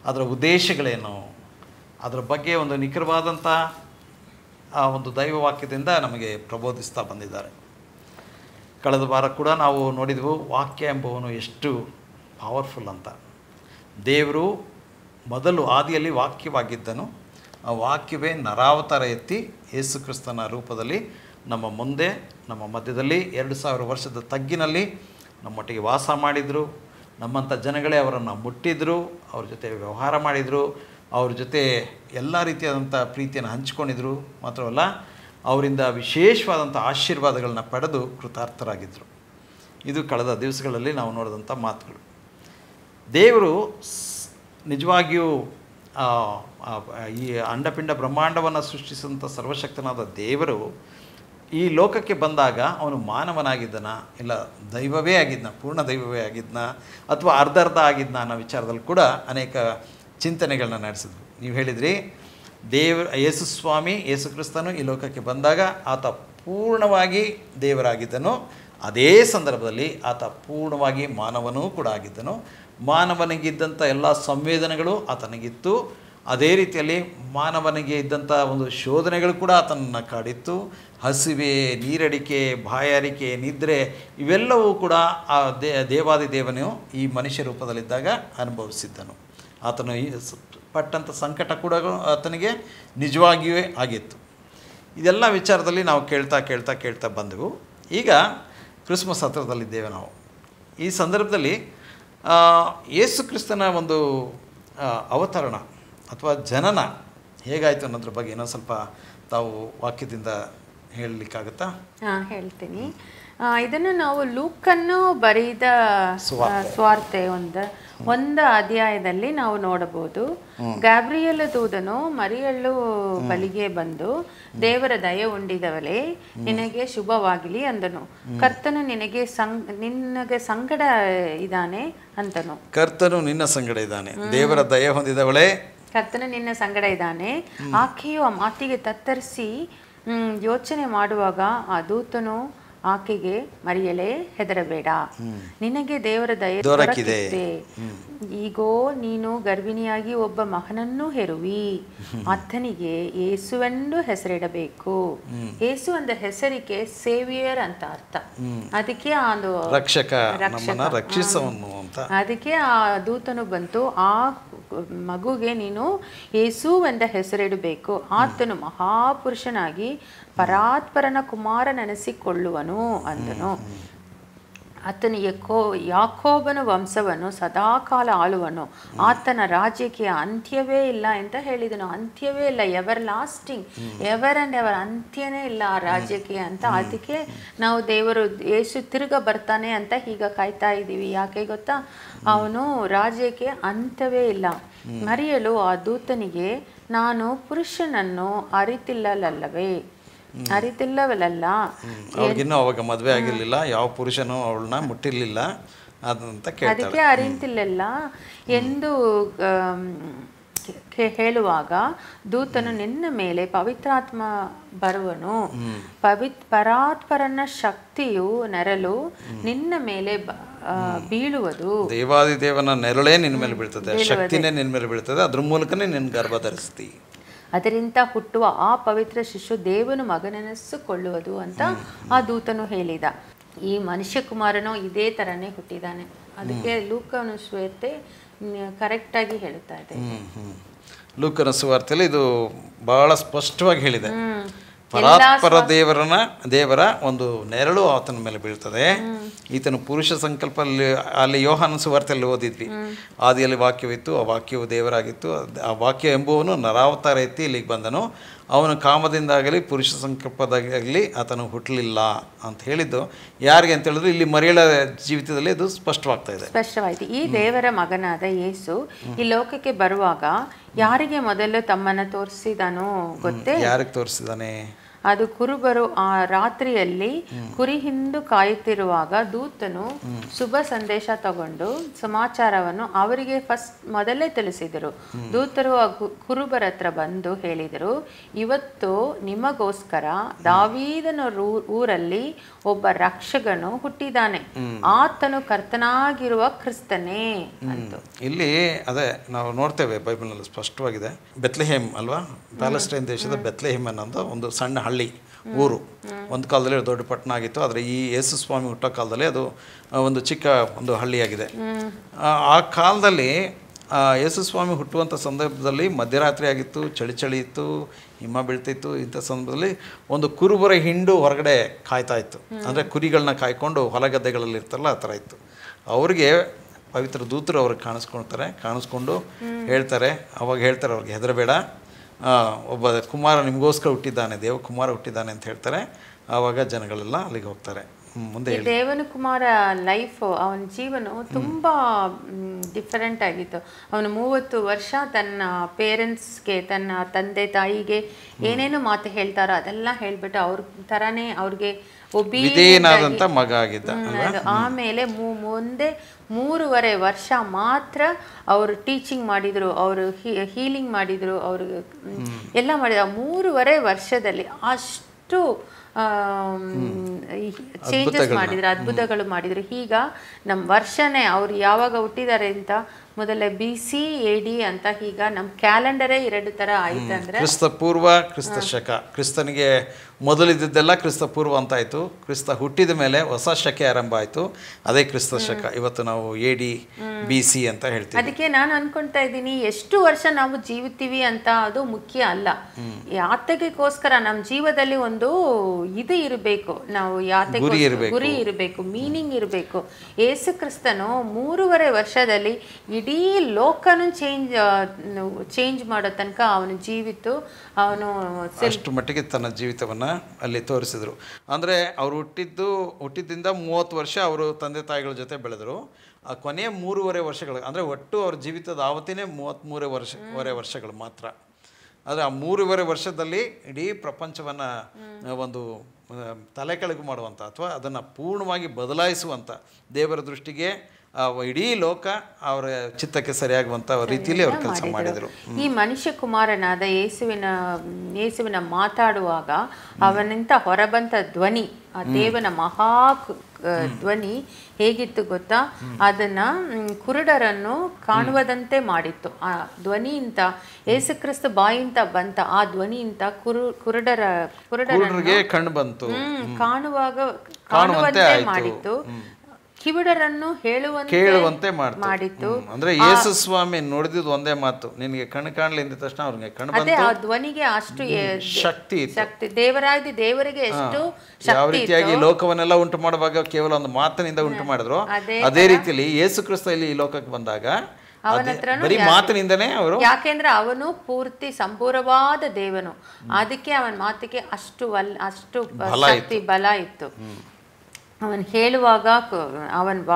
ಅದರ ಉದ್ದೇಶಗಳೇನು ಅದರ ಬಗ್ಗೆ ಒಂದು ನಿಖರವಾದಂಥ ಆ ಒಂದು ದೈವ ವಾಕ್ಯದಿಂದ ನಮಗೆ ಪ್ರಬೋಧಿಸ್ತಾ ಬಂದಿದ್ದಾರೆ ಕಳೆದ ವಾರ ಕೂಡ ನಾವು ನೋಡಿದೆವು ವಾಕ್ಯ ಎಂಬುವನು ಎಷ್ಟು ಪವರ್ಫುಲ್ ಅಂತ ದೇವರು ಮೊದಲು ಆದಿಯಲ್ಲಿ ವಾಕ್ಯವಾಗಿದ್ದನು ಆ ವಾಕ್ಯವೇ ನರಾವತಾರ ಎತ್ತಿ ಯೇಸು ಕ್ರಿಸ್ತನ ರೂಪದಲ್ಲಿ ನಮ್ಮ ಮುಂದೆ ನಮ್ಮ ಮಧ್ಯದಲ್ಲಿ ಎರಡು ಸಾವಿರ ವರ್ಷದ ತಗ್ಗಿನಲ್ಲಿ ನಮ್ಮೊಟ್ಟಿಗೆ ವಾಸ ಮಾಡಿದರು ನಮ್ಮಂಥ ಜನಗಳೇ ಅವರನ್ನು ಮುಟ್ಟಿದ್ರು ಅವ್ರ ಜೊತೆ ವ್ಯವಹಾರ ಮಾಡಿದರು ಅವ್ರ ಜೊತೆ ಎಲ್ಲ ರೀತಿಯಾದಂಥ ಪ್ರೀತಿಯನ್ನು ಹಂಚಿಕೊಂಡಿದ್ರು ಮಾತ್ರವಲ್ಲ ಅವರಿಂದ ವಿಶೇಷವಾದಂಥ ಆಶೀರ್ವಾದಗಳನ್ನ ಪಡೆದು ಕೃತಾರ್ಥರಾಗಿದ್ದರು ಇದು ಕಳೆದ ದಿವಸಗಳಲ್ಲಿ ನಾವು ನೋಡಿದಂಥ ಮಾತುಗಳು ದೇವರು ಸ್- ನಿಜವಾಗಿಯೂ ಆ, ಆ, ಈ ಅಂಡಪಿಂಡ ಬ್ರಹ್ಮಾಂಡವನ್ನು ಸೃಷ್ಟಿಸಿದಂಥ ಸರ್ವಶಕ್ತನಾದ ದೇವರು ಈ ಲೋಕಕ್ಕೆ ಬಂದಾಗ ಅವನು ಮಾನವನಾಗಿದ್ದನ ಇಲ್ಲ ದೈವವೇ ಆಗಿದ್ನ ಪೂರ್ಣ ದೈವವೇ ಆಗಿದ್ನ ಅಥವಾ ಅರ್ಧ ಅರ್ಧ ಆಗಿದ್ನ ಅನ್ನೋ ವಿಚಾರದಲ್ಲಿ ಕೂಡ ಅನೇಕ ಚಿಂತನೆಗಳನ್ನ ನಡೆಸಿದ್ವು ನೀವು ಹೇಳಿದ್ರಿ ದೇವ ಯೇಸು ಸ್ವಾಮಿ ಯೇಸು ಕ್ರಿಸ್ತನು ಈ ಲೋಕಕ್ಕೆ ಬಂದಾಗ ಆತ ಪೂರ್ಣವಾಗಿ ದೇವರಾಗಿದ್ದನು ಅದೇ ಸಂದರ್ಭದಲ್ಲಿ ಆತ ಪೂರ್ಣವಾಗಿ ಮಾನವನೂ ಕೂಡ ಆಗಿದ್ದನು ಮಾನವನಿಗಿದ್ದಂಥ ಎಲ್ಲ ಸಂವೇದನೆಗಳು ಆತನಿಗಿತ್ತು ಅದೇ ರೀತಿಯಲ್ಲಿ ಮಾನವನಿಗೆ ಇದ್ದಂಥ ಒಂದು ಶೋಧನೆಗಳು ಕೂಡ ಆತನನ್ನು ಕಾಡಿತ್ತು ಹಸಿವೆ ನೀರಡಿಕೆ ಬಾಯಾರಿಕೆ ನಿದ್ರೆ ಇವೆಲ್ಲವೂ ಕೂಡ ಆ ದೇ ದೇವಾದಿ ದೇವನು ಈ ಮನುಷ್ಯ ರೂಪದಲ್ಲಿದ್ದಾಗ ಅನುಭವಿಸಿದ್ದನು ಆತನು ಈ ಸ- ಪಟ್ಟಂಥ ಸಂಕಟ ಕೂಡ ಆತನಿಗೆ ನಿಜವಾಗಿಯೂ ಆಗಿತ್ತು ಇದೆಲ್ಲ ವಿಚಾರದಲ್ಲಿ ನಾವು ಕೇಳ್ತಾ ಕೇಳ್ತಾ ಕೇಳ್ತಾ ಬಂದೆವು ಈಗ ಕ್ರಿಸ್ಮಸ್ ಹತ್ರದಲ್ಲಿದ್ದೇವೆ ನಾವು ಈ ಸಂದರ್ಭದಲ್ಲಿ ಆ, ಯೇಸು ಕ್ರಿಸ್ತನ ಒಂದು ಆ, ಅವತರಣ ಅಥವಾ ಜನನ ಹೇಗಾಯಿತು ಅನ್ನೋದ್ರ ಬಗ್ಗೆ ಇನ್ನೊಂದು ಸ್ವಲ್ಪ ತಾವು ವಾಕ್ಯದಿಂದ ಹೇಳಲಿಕ್ಕಾಗತ್ತಾ ಹಾಂ ಹೇಳ್ತೀನಿ ಆ, ಇದನ್ನು ನಾವು ಲೂಕನ್ನು ಬರೆದ ಸುವಾರ್ತೆ. ಸ್ವಾರ್ತೆ ಒಂದು ಒಂದು ಅಧ್ಯಾಯದಲ್ಲಿ ನಾವು ನೋಡಬಹುದು ಗ್ಯಾಬ್ರಿಯಲ ದೂದನು ಮರಿಯಳ್ಳು ಬಲಿಗೆ ಬಂದು ದೇವರ ದಯ ಉಂಡಿದವಳೆ ನಿನಗೆ ಶುಭವಾಗಲಿ ಅಂದನು ಕರ್ತನು ನಿನಗೆ ಸಂಗ್ ನಿನಗೆ ಸಂಗಡ ಇದ್ದಾನೆ ಅಂತನು ಕರ್ತನು ನಿನ್ನ ಸಂಗಡ ಇದ್ದಾನೆ ದೇವರ ದಯ ಹೊಂದಿದವಳೇ ಕರ್ತನು ನಿನ್ನ ಸಂಗಡ ಇದ್ದಾನೆ ಆಕೆಯು ಆ ಮಾತಿಗೆ ತತ್ತರಿಸಿ ಹ್ಮ್, ಯೋಚನೆ ಮಾಡುವಾಗ ಆ ದೂತನು ಆಕೆಗೆ ಮರಿಯಲೇ ಹೆದರಬೇಡ ನಿನಗೆ ದೇವರ ದಯ ದೊರಕಿದೆ. ದೊರಕಿದೆ ಈಗೋ ನೀನು ಗರ್ಭಿಣಿಯಾಗಿ ಒಬ್ಬ ಮಗನನ್ನು ಹೆರುವಿ ಆತನಿಗೆ ಏಸುವೆಂದು ಹೆಸರಿಡಬೇಕು ಏಸು ಅಂದ ಹೆಸರಿಗೆ ಸೇವಿಯರ್ ಅಂತ ಅರ್ಥ ಅದಕ್ಕೆ ಆ ಒಂದು ರಕ್ಷಕ ರಕ್ಷಕ. ನಮ್ಮನ್ನು ರಕ್ಷಿಸವನು ಅಂತ ಅದಕ್ಕೆ ಆ ದೂತನು ಬಂತು ಆ ಮಗುಗೆ ನೀನು ಯೇಸು ಎಂದ ಹೆಸರಿಡಬೇಕು ಆತನು ಮಹಾಪುರುಷನಾಗಿ ಪರಾತ್ಪರನ ಕುಮಾರನೆನಿಸಿಕೊಳ್ಳುವನು ಅಂದನು ಆತನು ಯಕೋ ಯಾಕೋಬನ ವಂಶವನ್ನು ಸದಾಕಾಲ ಆಳುವನು ಆತನ ರಾಜ್ಯಕ್ಕೆ ಅಂತ್ಯವೇ ಇಲ್ಲ ಅಂತ ಹೇಳಿದನು ಅಂತ್ಯವೇ ಇಲ್ಲ everlasting ever and ever ಅಂತ್ಯನೇ ಇಲ್ಲ ಆ ರಾಜ್ಯಕ್ಕೆ ಅಂತ ಅದಕ್ಕೆ ನಾವು ದೇವರು ಯೇಸು ತಿರುಗ ಬರ್ತಾನೆ ಅಂತ ಈಗ ಕಾಯ್ತಾ ಇದ್ದೀವಿ ಯಾಕೆ ಗೊತ್ತಾ ಅವನು ರಾಜ್ಯಕ್ಕೆ ಅಂತ್ಯವೇ ಇಲ್ಲ ಮರೆಯಲು ಆ ದೂತನಿಗೆ ನಾನು ಪುರುಷನನ್ನು ಅರಿತಿಲ್ಲಲ್ಲವೇ ಅರಿತಿಲ್ಲವಲ್ಲ ಅವ್ರಿಗಿನ್ನೂ ಅವಾಗ ಮದುವೆ ಆಗಿರಲಿಲ್ಲ ಯಾವ ಪುರುಷನೂ ಅವಳನ್ನ ಮುಟ್ಟಿರಲಿಲ್ಲ ಅದಂತ ಕೇಳ್ತಾಳೆ ಅದಕ್ಕೆ ಅರಿತಿಲ್ಲ ಎಂದು ಆಮ್, ಕೆ- ಹೇಳುವಾಗ ದೂತನು ನಿನ್ನ ಮೇಲೆ ಪವಿತ್ರಾತ್ಮ ಬರುವನು ಪವಿತ್ ಪರಾತ್ಪರನ ಶಕ್ತಿಯು ನೆರಳು ನಿನ್ನ ಮೇಲೆ ಬ- ಆ, ಬೀಳುವುದು ದೇವಾದಿ ದೇವನ ನೆರಳೇ ನಿನ್ನ ಮೇಲೆ ಬೀಳ್ತದೆ ಶಕ್ತಿನೇ ನಿನ್ನ ಮೇಲೆ ಬೀಳ್ತದೆ ಅದ್ರ ಮೂಲಕನೇ ನಿನ್ನ ಗರ್ಭ ಧರಿಸ್ತಿ ಅದರಿಂದ ಹುಟ್ಟುವ ಆ ಪವಿತ್ರ ಶಿಶು ದೇವನು ಮಗನೆನಿಸಿಕೊಳ್ಳುವುದು ಅಂತ ಆ ದೂತನು ಹೇಳಿದ ಈ ಮನುಷ್ಯ ಕುಮಾರನು ಇದೇ ತರನೇ ಹುಟ್ಟಿದಾನೆ ಅದಕ್ಕೆ ಲೂಕನು ಶ್ವೇತೆ ಕರೆಕ್ಟಾಗಿ ಹೇಳ್ತಾ ಇದೆ ಹ್ಮ್ ಹ್ಮ್ ಲೂಕನ ಸುವಾರ್ತೆಯಲ್ಲಿ ಇದು ಬಹಳ ಸ್ಪಷ್ಟವಾಗಿ ಹೇಳಿದೆ ಪರಾತ್ಪರ ದೇವರನ ದೇವರ ಒಂದು ನೆರಳು ಆತನ ಮೇಲೆ ಬೀಳ್ತದೆ ಈತನು ಪುರುಷ ಸಂಕಲ್ಪ ಅಲ್ಲಿ ಅಲ್ಲಿ ಯೋಹಾನ ಸುವಾರ್ತೆಯಲ್ಲಿ ಓದಿದ್ವಿ ಆದಿಯಲ್ಲಿ ವಾಕ್ಯವಿತ್ತು ಆ ವಾಕ್ಯವು ದೇವರಾಗಿತ್ತು ಅದ್- ಆ ವಾಕ್ಯ ಎಂಬುವನು ನರಾವತಾರ ಎತ್ತಿ ಇಲ್ಲಿಗೆ ಬಂದನು ಅವನು ಕಾಮದಿಂದಾಗಲಿ ಪುರುಷ ಸಂಕಲ್ಪದಾಗಲಿ ಆತನು ಹುಟ್ಟಲಿಲ್ಲ ಅಂತ ಹೇಳಿದ್ದು ಯಾರಿಗೆ ಅಂತ ಹೇಳಿದ್ರೆ ಇಲ್ಲಿ ಮರಿಯಳ ಜೀವಿತದಲ್ಲಿ ಅದು ಸ್ಪಷ್ಟವಾಗ್ತಾ ಇದೆ ಸ್ಪಷ್ಟವಾಯಿತು ಈ ದೇವರ ಮಗನಾದ ಯೇಸು ಈ ಲೋಕಕ್ಕೆ ಬರುವಾಗ ಯಾರಿಗೆ ಮೊದಲು ತಮ್ಮನ್ನ ತೋರಿಸಿದನೋ ಗೊತ್ತೇ ಯಾರಿಗೆ ತೋರಿಸಿದಾನೆ ಅದು ಕುರುಬರು ಆ ರಾತ್ರಿಯಲ್ಲಿ ಕುರಿ ಹಿಂದು ಕಾಯುತ್ತಿರುವಾಗ ದೂತನು ಶುಭ ಸಂದೇಶ ತಗೊಂಡು ಸಮಾಚಾರವನ್ನು ಅವರಿಗೆ ಫಸ್ಟ್ ಮೊದಲೇ ತಿಳಿಸಿದರು ದೂತರು ಆ ಕು- ಕುರುಬರ ಹತ್ರ ಬಂದು ಹೇಳಿದರು ಇವತ್ತು ನಿಮಗೋಸ್ಕರ ದಾವೀದನ ರೂ- ಊರಲ್ಲಿ ಒಬ್ಬ ರಕ್ಷಕನು ಹುಟ್ಟಿದ್ದಾನೆ ಆತನು ಕರ್ತನಾಗಿರುವ ಕ್ರಿಸ್ತನೇ ಅಂತ ಇಲ್ಲಿ ಅದೇ ನಾವು ನೋಡ್ತೇವೆ ಬೈಬಲ್ನಲ್ಲಿ ಸ್ಪಷ್ಟವಾಗಿದೆ ಬೆತ್ಲೆಹೇಮ್ ಅಲ್ವಾ ಪ್ಯಾಲೆಸ್ಟೈನ್ ದೇಶದ ಬೆತ್ಲೆಹೇಮ್ ಅನ್ನೋದು ಒಂದು ಸಣ್ಣ ಹಳ್ಳಿ ಊರು ಒಂದು ಕಾಲದಲ್ಲಿ ಅದು ದೊಡ್ಡ ಪಟ್ಟಣ ಆಗಿತ್ತು ಆದರೆ ಈ ಯೇಸು ಸ್ವಾಮಿ ಹುಟ್ಟೋ ಕಾಲದಲ್ಲಿ ಅದು ಆ, ಒಂದು ಚಿಕ್ಕ ಒಂದು ಹಳ್ಳಿಯಾಗಿದೆ ಆ, ಆ ಕಾಲದಲ್ಲಿ ಆ, ಯೇಸು ಸ್ವಾಮಿ ಹುಟ್ಟುವಂಥ ಸಂದರ್ಭದಲ್ಲಿ ಮಧ್ಯರಾತ್ರಿ ಆಗಿತ್ತು ಚಳಿ ಚಳಿ ಇತ್ತು ಹಿಮ ಬೀಳ್ತಿತ್ತು ಇಂಥ ಸಂದರ್ಭದಲ್ಲಿ ಒಂದು ಕುರುಬರ ಹಿಂಡು ಹೊರಗಡೆ ಕಾಯ್ತಾ ಇತ್ತು ಅಂದರೆ ಕುರಿಗಳನ್ನ ಕಾಯ್ಕೊಂಡು ಹೊಲ ಗದ್ದೆಗಳಲ್ಲಿ ಇರ್ತಾರಲ್ಲ ಆ ಥರ ಇತ್ತು ಅವ್ರಿಗೆ ಪವಿತ್ರ ದೂತರು ಅವ್ರಿಗೆ ಕಾಣಿಸ್ಕೊಳ್ತಾರೆ ಕಾಣಿಸ್ಕೊಂಡು ಹೇಳ್ತಾರೆ ಅವಾಗ ಹೇಳ್ತಾರೆ ಅವ್ರಿಗೆ ಹೆದರಬೇಡ ಆ, ಒಬ್ಬ ಕುಮಾರ ನಿಮಗೋಸ್ಕರ ಹುಟ್ಟಿದ್ದಾನೆ ದೇವ ಕುಮಾರ ಹುಟ್ಟಿದ್ದಾನೆ ಅಂತ ಹೇಳ್ತಾರೆ ಆವಾಗ ಜನಗಳೆಲ್ಲ ಅಲ್ಲಿಗೆ ಹೋಗ್ತಾರೆ ಹ್ಮ್, ಮುಂದೆ ಈ ಹೇಳಿ ದೇವನ ಕುಮಾರ ಲೈಫ್ ಅವನ ಜೀವನ ತುಂಬಾ ಡಿಫರೆಂಟ್ ಆಗಿತ್ತು ಅವನು ಮೂವತ್ತು ವರ್ಷ ತನ್ನ ಪೇರೆಂಟ್ಸ್ಗೆ ತನ್ನ ತಂದೆ ತಾಯಿಗೆ ಏನೇನು ಮಾತು ಹೇಳ್ತಾರೋ ಅದೆಲ್ಲ ಹೇಳ್ಬಿಟ್ಟು ಅವ್ರ ಥರನೇ ಅವ್ರಿಗೆ obedient ಆಗಿ- ವಿಧೇಯನಾದಂಥ ಮಗ ಆಗಿದ್ದ ಹ್ಮ್, ಅದು ಆಮೇಲೆ ಮು- ಮುಂದೆ ಮೂರುವರೆ ವರ್ಷ ಮಾತ್ರ ಅವರು ಟೀಚಿಂಗ್ ಮಾಡಿದ್ರು ಅವರು ಹೀಲಿಂಗ್ ಮಾಡಿದ್ರು ಅವರು ಎಲ್ಲ ಮಾಡಿದ್ರು ಆ ಮೂರುವರೆ ವರ್ಷದಲ್ಲಿ ಅಷ್ಟು ಚೇಂಜಸ್ ಮಾಡಿದ್ರು ಅದ್ಭುತಗಳು ಮಾಡಿದ್ರು ಈಗ ನಮ್ಮ ವರ್ಷನೇ ಅವ್ರು ಯಾವಾಗ ಹುಟ್ಟಿದ್ದಾರೆ ಅಂತ ಮೊದಲೇ ಬಿ ಸಿ ಎ ಡಿ ಅಂತ ಈಗ ನಮ್ಮ ಕ್ಯಾಲೆಂಡರೇ ಎರಡು ಥರ ಆಯ್ತಂದ್ರೆ ಕ್ರಿಸ್ತ ಪೂರ್ವ ಕ್ರಿಸ್ತ ಶಕ ಕ್ರಿಸ್ತನಿಗೆ ಮೊದಲಿದ್ದೆಲ್ಲ ಕ್ರಿಸ್ತ ಪೂರ್ವ ಅಂತ ಆಯಿತು ಕ್ರಿಸ್ತ ಹುಟ್ಟಿದ ಮೇಲೆ ಹೊಸ ಶಕೆ ಆರಂಭ ಆಯಿತು ಅದೇ ಕ್ರಿಸ್ತ ಶಕ ಇವತ್ತು ನಾವು ಎ ಡಿ ಬಿ ಸಿ ಅಂತ ಹೇಳ್ತೀವಿ ಅದಕ್ಕೆ ನಾನು ಅನ್ಕೊಂತಾ ಇದ್ದೀನಿ ಎಷ್ಟು ವರ್ಷ ನಾವು ಜೀವಿತೀವಿ ಅಂತ ಅದು ಮುಖ್ಯ ಅಲ್ಲ ಯಾತಗೆಗೋಸ್ಕರ ನಮ್ಮ ಜೀವದಲ್ಲಿ ಒಂದು ಇದು ಇರಬೇಕು ನಾವು ಯಾತಗೆ ಗುರಿ ಇರ್ಬೇಕು. ಗುರಿ ಇರಬೇಕು ಮೀನಿಂಗ್ ಇರಬೇಕು ಏಸು ಕ್ರಿಸ್ತನು ಮೂರುವರೆ ವರ್ಷದಲ್ಲಿ ಇಡೀ ಲೋಕನು ಚೇಂಜ್ ಚೇಂಜ್ ಮಾಡೋ ತನಕ ಅವನು ಜೀವಿತು ಅವನು ಅಷ್ಟು ಮಟ್ಟಿಗೆ ತನ್ನ ಜೀವಿತವನ್ನು ಅಲ್ಲಿ ತೋರಿಸಿದರು ಅಂದರೆ ಅವರು ಹುಟ್ಟಿದ್ದು ಹುಟ್ಟಿದ್ದಿಂದ ಮೂವತ್ತು ವರ್ಷ ಅವರು ತಂದೆ ತಾಯಿಗಳ ಜೊತೆ ಬೆಳೆದರು ಆ ಕೊನೆಯ ಮೂರುವರೆ ವರ್ಷಗಳು ಅಂದರೆ ಒಟ್ಟು ಅವ್ರ ಜೀವಿತದ ಆವತ್ತಿನೇ ಮೂವತ್ತ್ಮೂರೇ ವರ್ಷ ವರೆ ವರ್ಷಗಳು ಮಾತ್ರ ಆದರೆ ಆ ಮೂರುವರೆ ವರ್ಷದಲ್ಲಿ ಇಡೀ ಪ್ರಪಂಚವನ್ನು ಒಂದು ಆ, ತಲೆ ಕೆಳಗು ಮಾಡುವಂಥ ಅಥವಾ ಅದನ್ನು ಪೂರ್ಣವಾಗಿ ಬದಲಾಯಿಸುವಂಥ ದೇವರ ದೃಷ್ಟಿಗೆ ಆ ಇಡೀ ಲೋಕ ಅವರ ಚಿತ್ತಕ್ಕೆ ಸರಿಯಾಗುವಂಥ ರೀತಿಯಲ್ಲಿ ಅವರು ಕೆಲಸ ಮಾಡಿದರು ಈ ಮನುಷ್ಯ ಕುಮಾರನಾದ ಯೇಸುವಿನ ಯೇಸುವಿನ ಮಾತಾಡುವಾಗ ಅವನಿಂದ ಹೊರಬಂತ ಧ್ವನಿ ಆ ದೇವನ ಮಹಾ ಕು- ಆ, ಧ್ವನಿ ಹೇಗಿತ್ತು ಗೊತ್ತಾ ಅದನ್ನ ಮ್, ಕುರುಡರನ್ನು ಕಾಣುವುದಂತೆ ಮಾಡಿತ್ತು ಆ ಧ್ವನಿಯಿಂದ ಯೇಸುಕ್ರಿಸ್ತ ಬಾಯಿಂದ ಬಂತ ಆ ಧ್ವನಿಯಿಂದ ಕುರು ಕುರುಡರ ಕುರುಡರನ್ನು ಕುರುಡರಿಗೆ ಕಣ್ಣು ಬಂತು ಹ್ಮ್, ಕಾಣುವಾಗ ಕಾಣುವಂತೆ ಕಾಣುವಂತೆ ಆಯ್ತು. ಮಾಡಿತ್ತು ಕಿವಿಡರನ್ನು ಹೇಳುವಂತೆ ಕೇಳುವಂತೆ ಮಾಡ್ತು ಮಾಡಿತ್ತು ಹ್ಮ್. ಅಂದ್ರೆ ಯೇಸು ಸ್ವಾಮಿ ನೋಡಿದ್ದು ಒಂದೇ ಮಾತು ನಿನಗೆ ಕಣ್ಣು ಕಾಣಲಿ ಅಂದ ತಕ್ಷಣ ಅವ್ರಿಗೆ ಕಣ್ಣು ಅದೇ ಬಂತು ಆ ಧ್ವನಿಗೆ ಅಷ್ಟು ಎ- ಶಕ್ತಿ ಇತ್ತು ಶಕ್ತಿ ದೇವರಾದಿ ದೇವರಿಗೆ ಎಷ್ಟು ಯಾವ ಶಕ್ತಿ ರೀತಿಯಾಗಿ ಲೋಕವನ್ನೆಲ್ಲ ಉಂಟು ಮಾಡುವಾಗ ಕೇವಲ ಒಂದು ಮಾತಿನಿಂದ ಉಂಟು ಮಾಡಿದ್ರು ಅದೇ ಅದೇ ರೀತಿಯಲ್ಲಿ ಯೇಸು ಕ್ರಿಸ್ತ ಇಲ್ಲಿ ಈ ಲೋಕಕ್ಕೆ ಬಂದಾಗ ಅದೇ- ಬರೀ ಮಾತಿನಿಂದನೇ ಅವರು ಯಾಕೆಂದ್ರೆ ಅವನು ಪೂರ್ತಿ ಸಂಪೂರ್ಣವಾದ ದೇವನು ಅದಕ್ಕೆ ಅವನ ಮಾತಿಗೆ ಅಷ್ಟು ವಲ್ ಅಷ್ಟು ಬ- ಶಕ್ತಿ ಬಲ ಇತ್ತು ಅವನು ಹೇಳುವಾಗ ಕ- ಅವನ ವಾ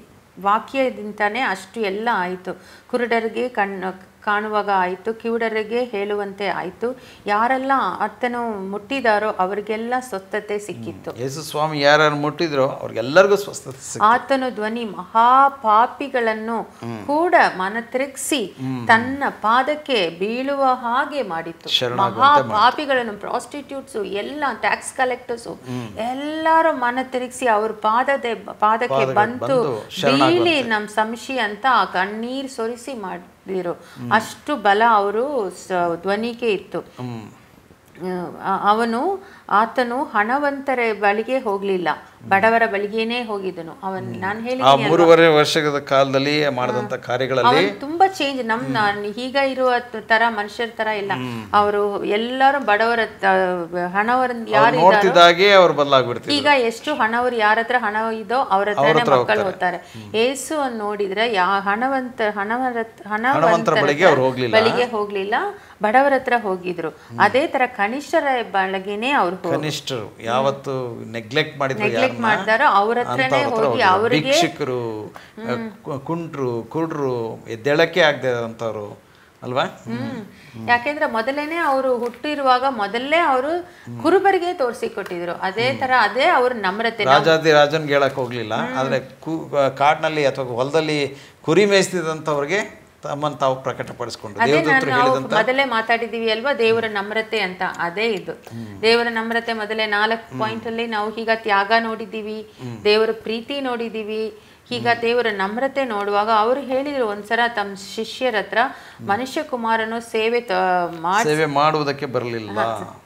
ವಾಕ್ಯದಿಂದನೇ ಅಷ್ಟು ಎಲ್ಲ ಆಯಿತು ಕುರುಡರಿಗೆ ಕಣ್ಣು ಕಾಣುವಾಗ ಆಯಿತು ಕಿವುಡರಿಗೆ ಹೇಳುವಂತೆ ಆಯಿತು ಯಾರೆಲ್ಲ ಆತನು ಮುಟ್ಟಿದಾರೋ ಅವರಿಗೆಲ್ಲ ಸ್ವಸ್ಥತೆ ಸಿಕ್ಕಿತ್ತು ಯೇಸು ಸ್ವಾಮಿ ಯಾರ್ಯಾರು ಮುಟ್ಟಿದ್ರೋ ಅವ್ರಿಗೆಲ್ಲರಿಗೂ ಸ್ವಸ್ಥತೆ ಸಿಕ್ತು. ಆತನು ಧ್ವನಿ ಮಹಾಪಾಪಿಗಳನ್ನು ಕೂಡ ಮನ ತಿರುಗಿಸಿ ತನ್ನ ಪಾದಕ್ಕೆ ಬೀಳುವ ಹಾಗೆ ಮಾಡಿತ್ತು ಶರಣಾಗುವಂತೆ ಮಹಾಪಾಪಿಗಳನ್ನು ಪ್ರಾಸ್ಟಿಟ್ಯೂಟ್ಸ್ ಎಲ್ಲ ಟ್ಯಾಕ್ಸ್ ಕಲೆಕ್ಟರ್ಸು ಎಲ್ಲರೂ ಮನ ತಿರುಗಿಸಿ ಅವ್ರ ಪಾದದ ಪಾದಕ್ಕೆ ಬಂತು ಬೀಳಿ ನಮ್ ಸಂಶಿ ಅಂತ ಕಣ್ಣೀರ್ ಸೊರಿಸಿ ಮಾಡಿದ್ರು ಅಷ್ಟು ಬಲ ಅವರು ಧ್ವನಿಗೆ ಇತ್ತು ಆ- ಅವನು ಆತನು ಹಣವಂತರ ಬಳಿಗೆ ಹೋಗ್ಲಿಲ್ಲ ಬಡವರ ಬಳಿಗೇನೆ ಹೋಗಿದ್ದನು ಅವನ್ ನಾನು ಆ ಹೇಳಿದ್ದೀನಿ ಅಲ್ವಾ? ಮೂರುವರೆ ವರ್ಷದ ಕಾಲದಲ್ಲಿ ಮಾಡಿದಂಥ ಕಾರ್ಯಗಳಲ್ಲಿ ಅವನ್ ತುಂಬಾ ಚೇಂಜ್ ನಮ್ ನಾನ್ ಈಗ ಇರುವ ತರ ಮನುಷ್ಯರ ತರ ಇಲ್ಲ ಅವರು ಎಲ್ಲರೂ ಬಡವರ ತ- ಹಣವರ ಯಾರು ನೋಡ್ತಿದ್ದಾಗೆ ಅವ್ರು ಬದಲಾಗ್ಬಿಡ್ತಿದ್ರು ಈಗ ಎಷ್ಟು ಹಣವರು ಯಾರ ಹತ್ರ ಹಣ ಇದೋ ಅವ್ರ ಹತ್ರನೇ ಮಕ್ಕಳು ಹೋಗ್ತಾರೆ ಏಸು ಅನ್ ನೋಡಿದ್ರೆ ಯಾ ಹಣವಂತ ಹಣವರ ಹಣವಂತರ ಬಳಿಗೆ ಅವ್ರು ಹೋಗ್ಲಿಲ್ಲ. ಬಳಿಗೆ ಹೋಗ್ಲಿಲ್ಲ ಬಡವರ ಹತ್ರ ಹೋಗಿದ್ರು ಅದೇ ತರ ಕನಿಷ್ಠರ ಬಳಿಗೆನೆ ಅವ್ರು ಹೋಗ್- ಕನಿಷ್ಠರು ಯಾವತ್ತು ನೆಗ್ಲೆಕ್ಟ್ ಮಾಡಿದ್ರು Neglect ಯಾರನ್ನ, ಮಾಡ್ತಾರೋ ಅವ್ರ ಹತ್ರನೇ ಅಂಥವ್ರ ಹತ್ರ ಹೋಗಿ ಹೋಗಿದ್ರು. ಅವ್ರಿಗೆ ಭಿಕ್ಷುಕರು ಕು- ಕುಂಟ್ರು ಕುರುಡ್ರು ಎದ್ದೇಳಕ್ಕೆ ಆಗದೆ ಅಂಥವ್ರು ಅಲ್ವಾ ಹ್ಮ್ ಯಾಕೆಂದ್ರೆ ಮೊದಲೇನೆ ಅವರು ಹುಟ್ಟಿರುವಾಗ ಮೊದಲೇ ಅವರು ಕುರುಬರಿಗೆ ತೋರಿಸಿಕೊಟ್ಟಿದ್ರು ಅದೇ ತರ ಅದೇ ಅವ್ರ ನಮ್ರತೆ ರಾಜಾದಿ ರಾಜನ್ಗೆ ಹೇಳಕ್ ಹೋಗ್ಲಿಲ್ಲ ಆದ್ರೆ ಕು ಕಾಡಿನಲ್ಲಿ ಅಥವಾ ಹೊಲದಲ್ಲಿ ಕುರಿ ಮೇಯಿಸ್ತಿದ್ದಂಥವ್ರಿಗೆ ತಮ್ಮನ್ನು ತಾವು ಪ್ರಕಟಪಡಿಸ್ಕೊಂಡು ಅದೇ ದೇವದೂತರು ನಾನು ನಾವು ಹೇಳಿದಂತ ಮೊದಲೇ ಮಾತಾಡಿದೀವಿ ಅಲ್ವಾ ದೇವರ ನಮ್ರತೆ ಅಂತ ಅದೇ ಇದು ದೇವರ ನಮ್ರತೆ ಮೊದಲೇ ನಾಲ್ಕು ಪಾಯಿಂಟ್ ಅಲ್ಲಿ ನಾವು ಈಗ ತ್ಯಾಗ ನೋಡಿದೀವಿ ದೇವರ ಪ್ರೀತಿ ನೋಡಿದೀವಿ ಈಗ ದೇವರ ನಮ್ರತೆ ನೋಡುವಾಗ ಅವರು ಹೇಳಿದ್ರು ಒಂದ್ಸಲ ತಮ್ಮ ಶಿಷ್ಯರ ಹತ್ರ ಮನುಷ್ಯ ಕುಮಾರನು ಸೇವೆ ತ- ಮಾಡ್ ಸೇವೆ ಮಾಡುವುದಕ್ಕೆ ಬರಲಿಲ್ಲ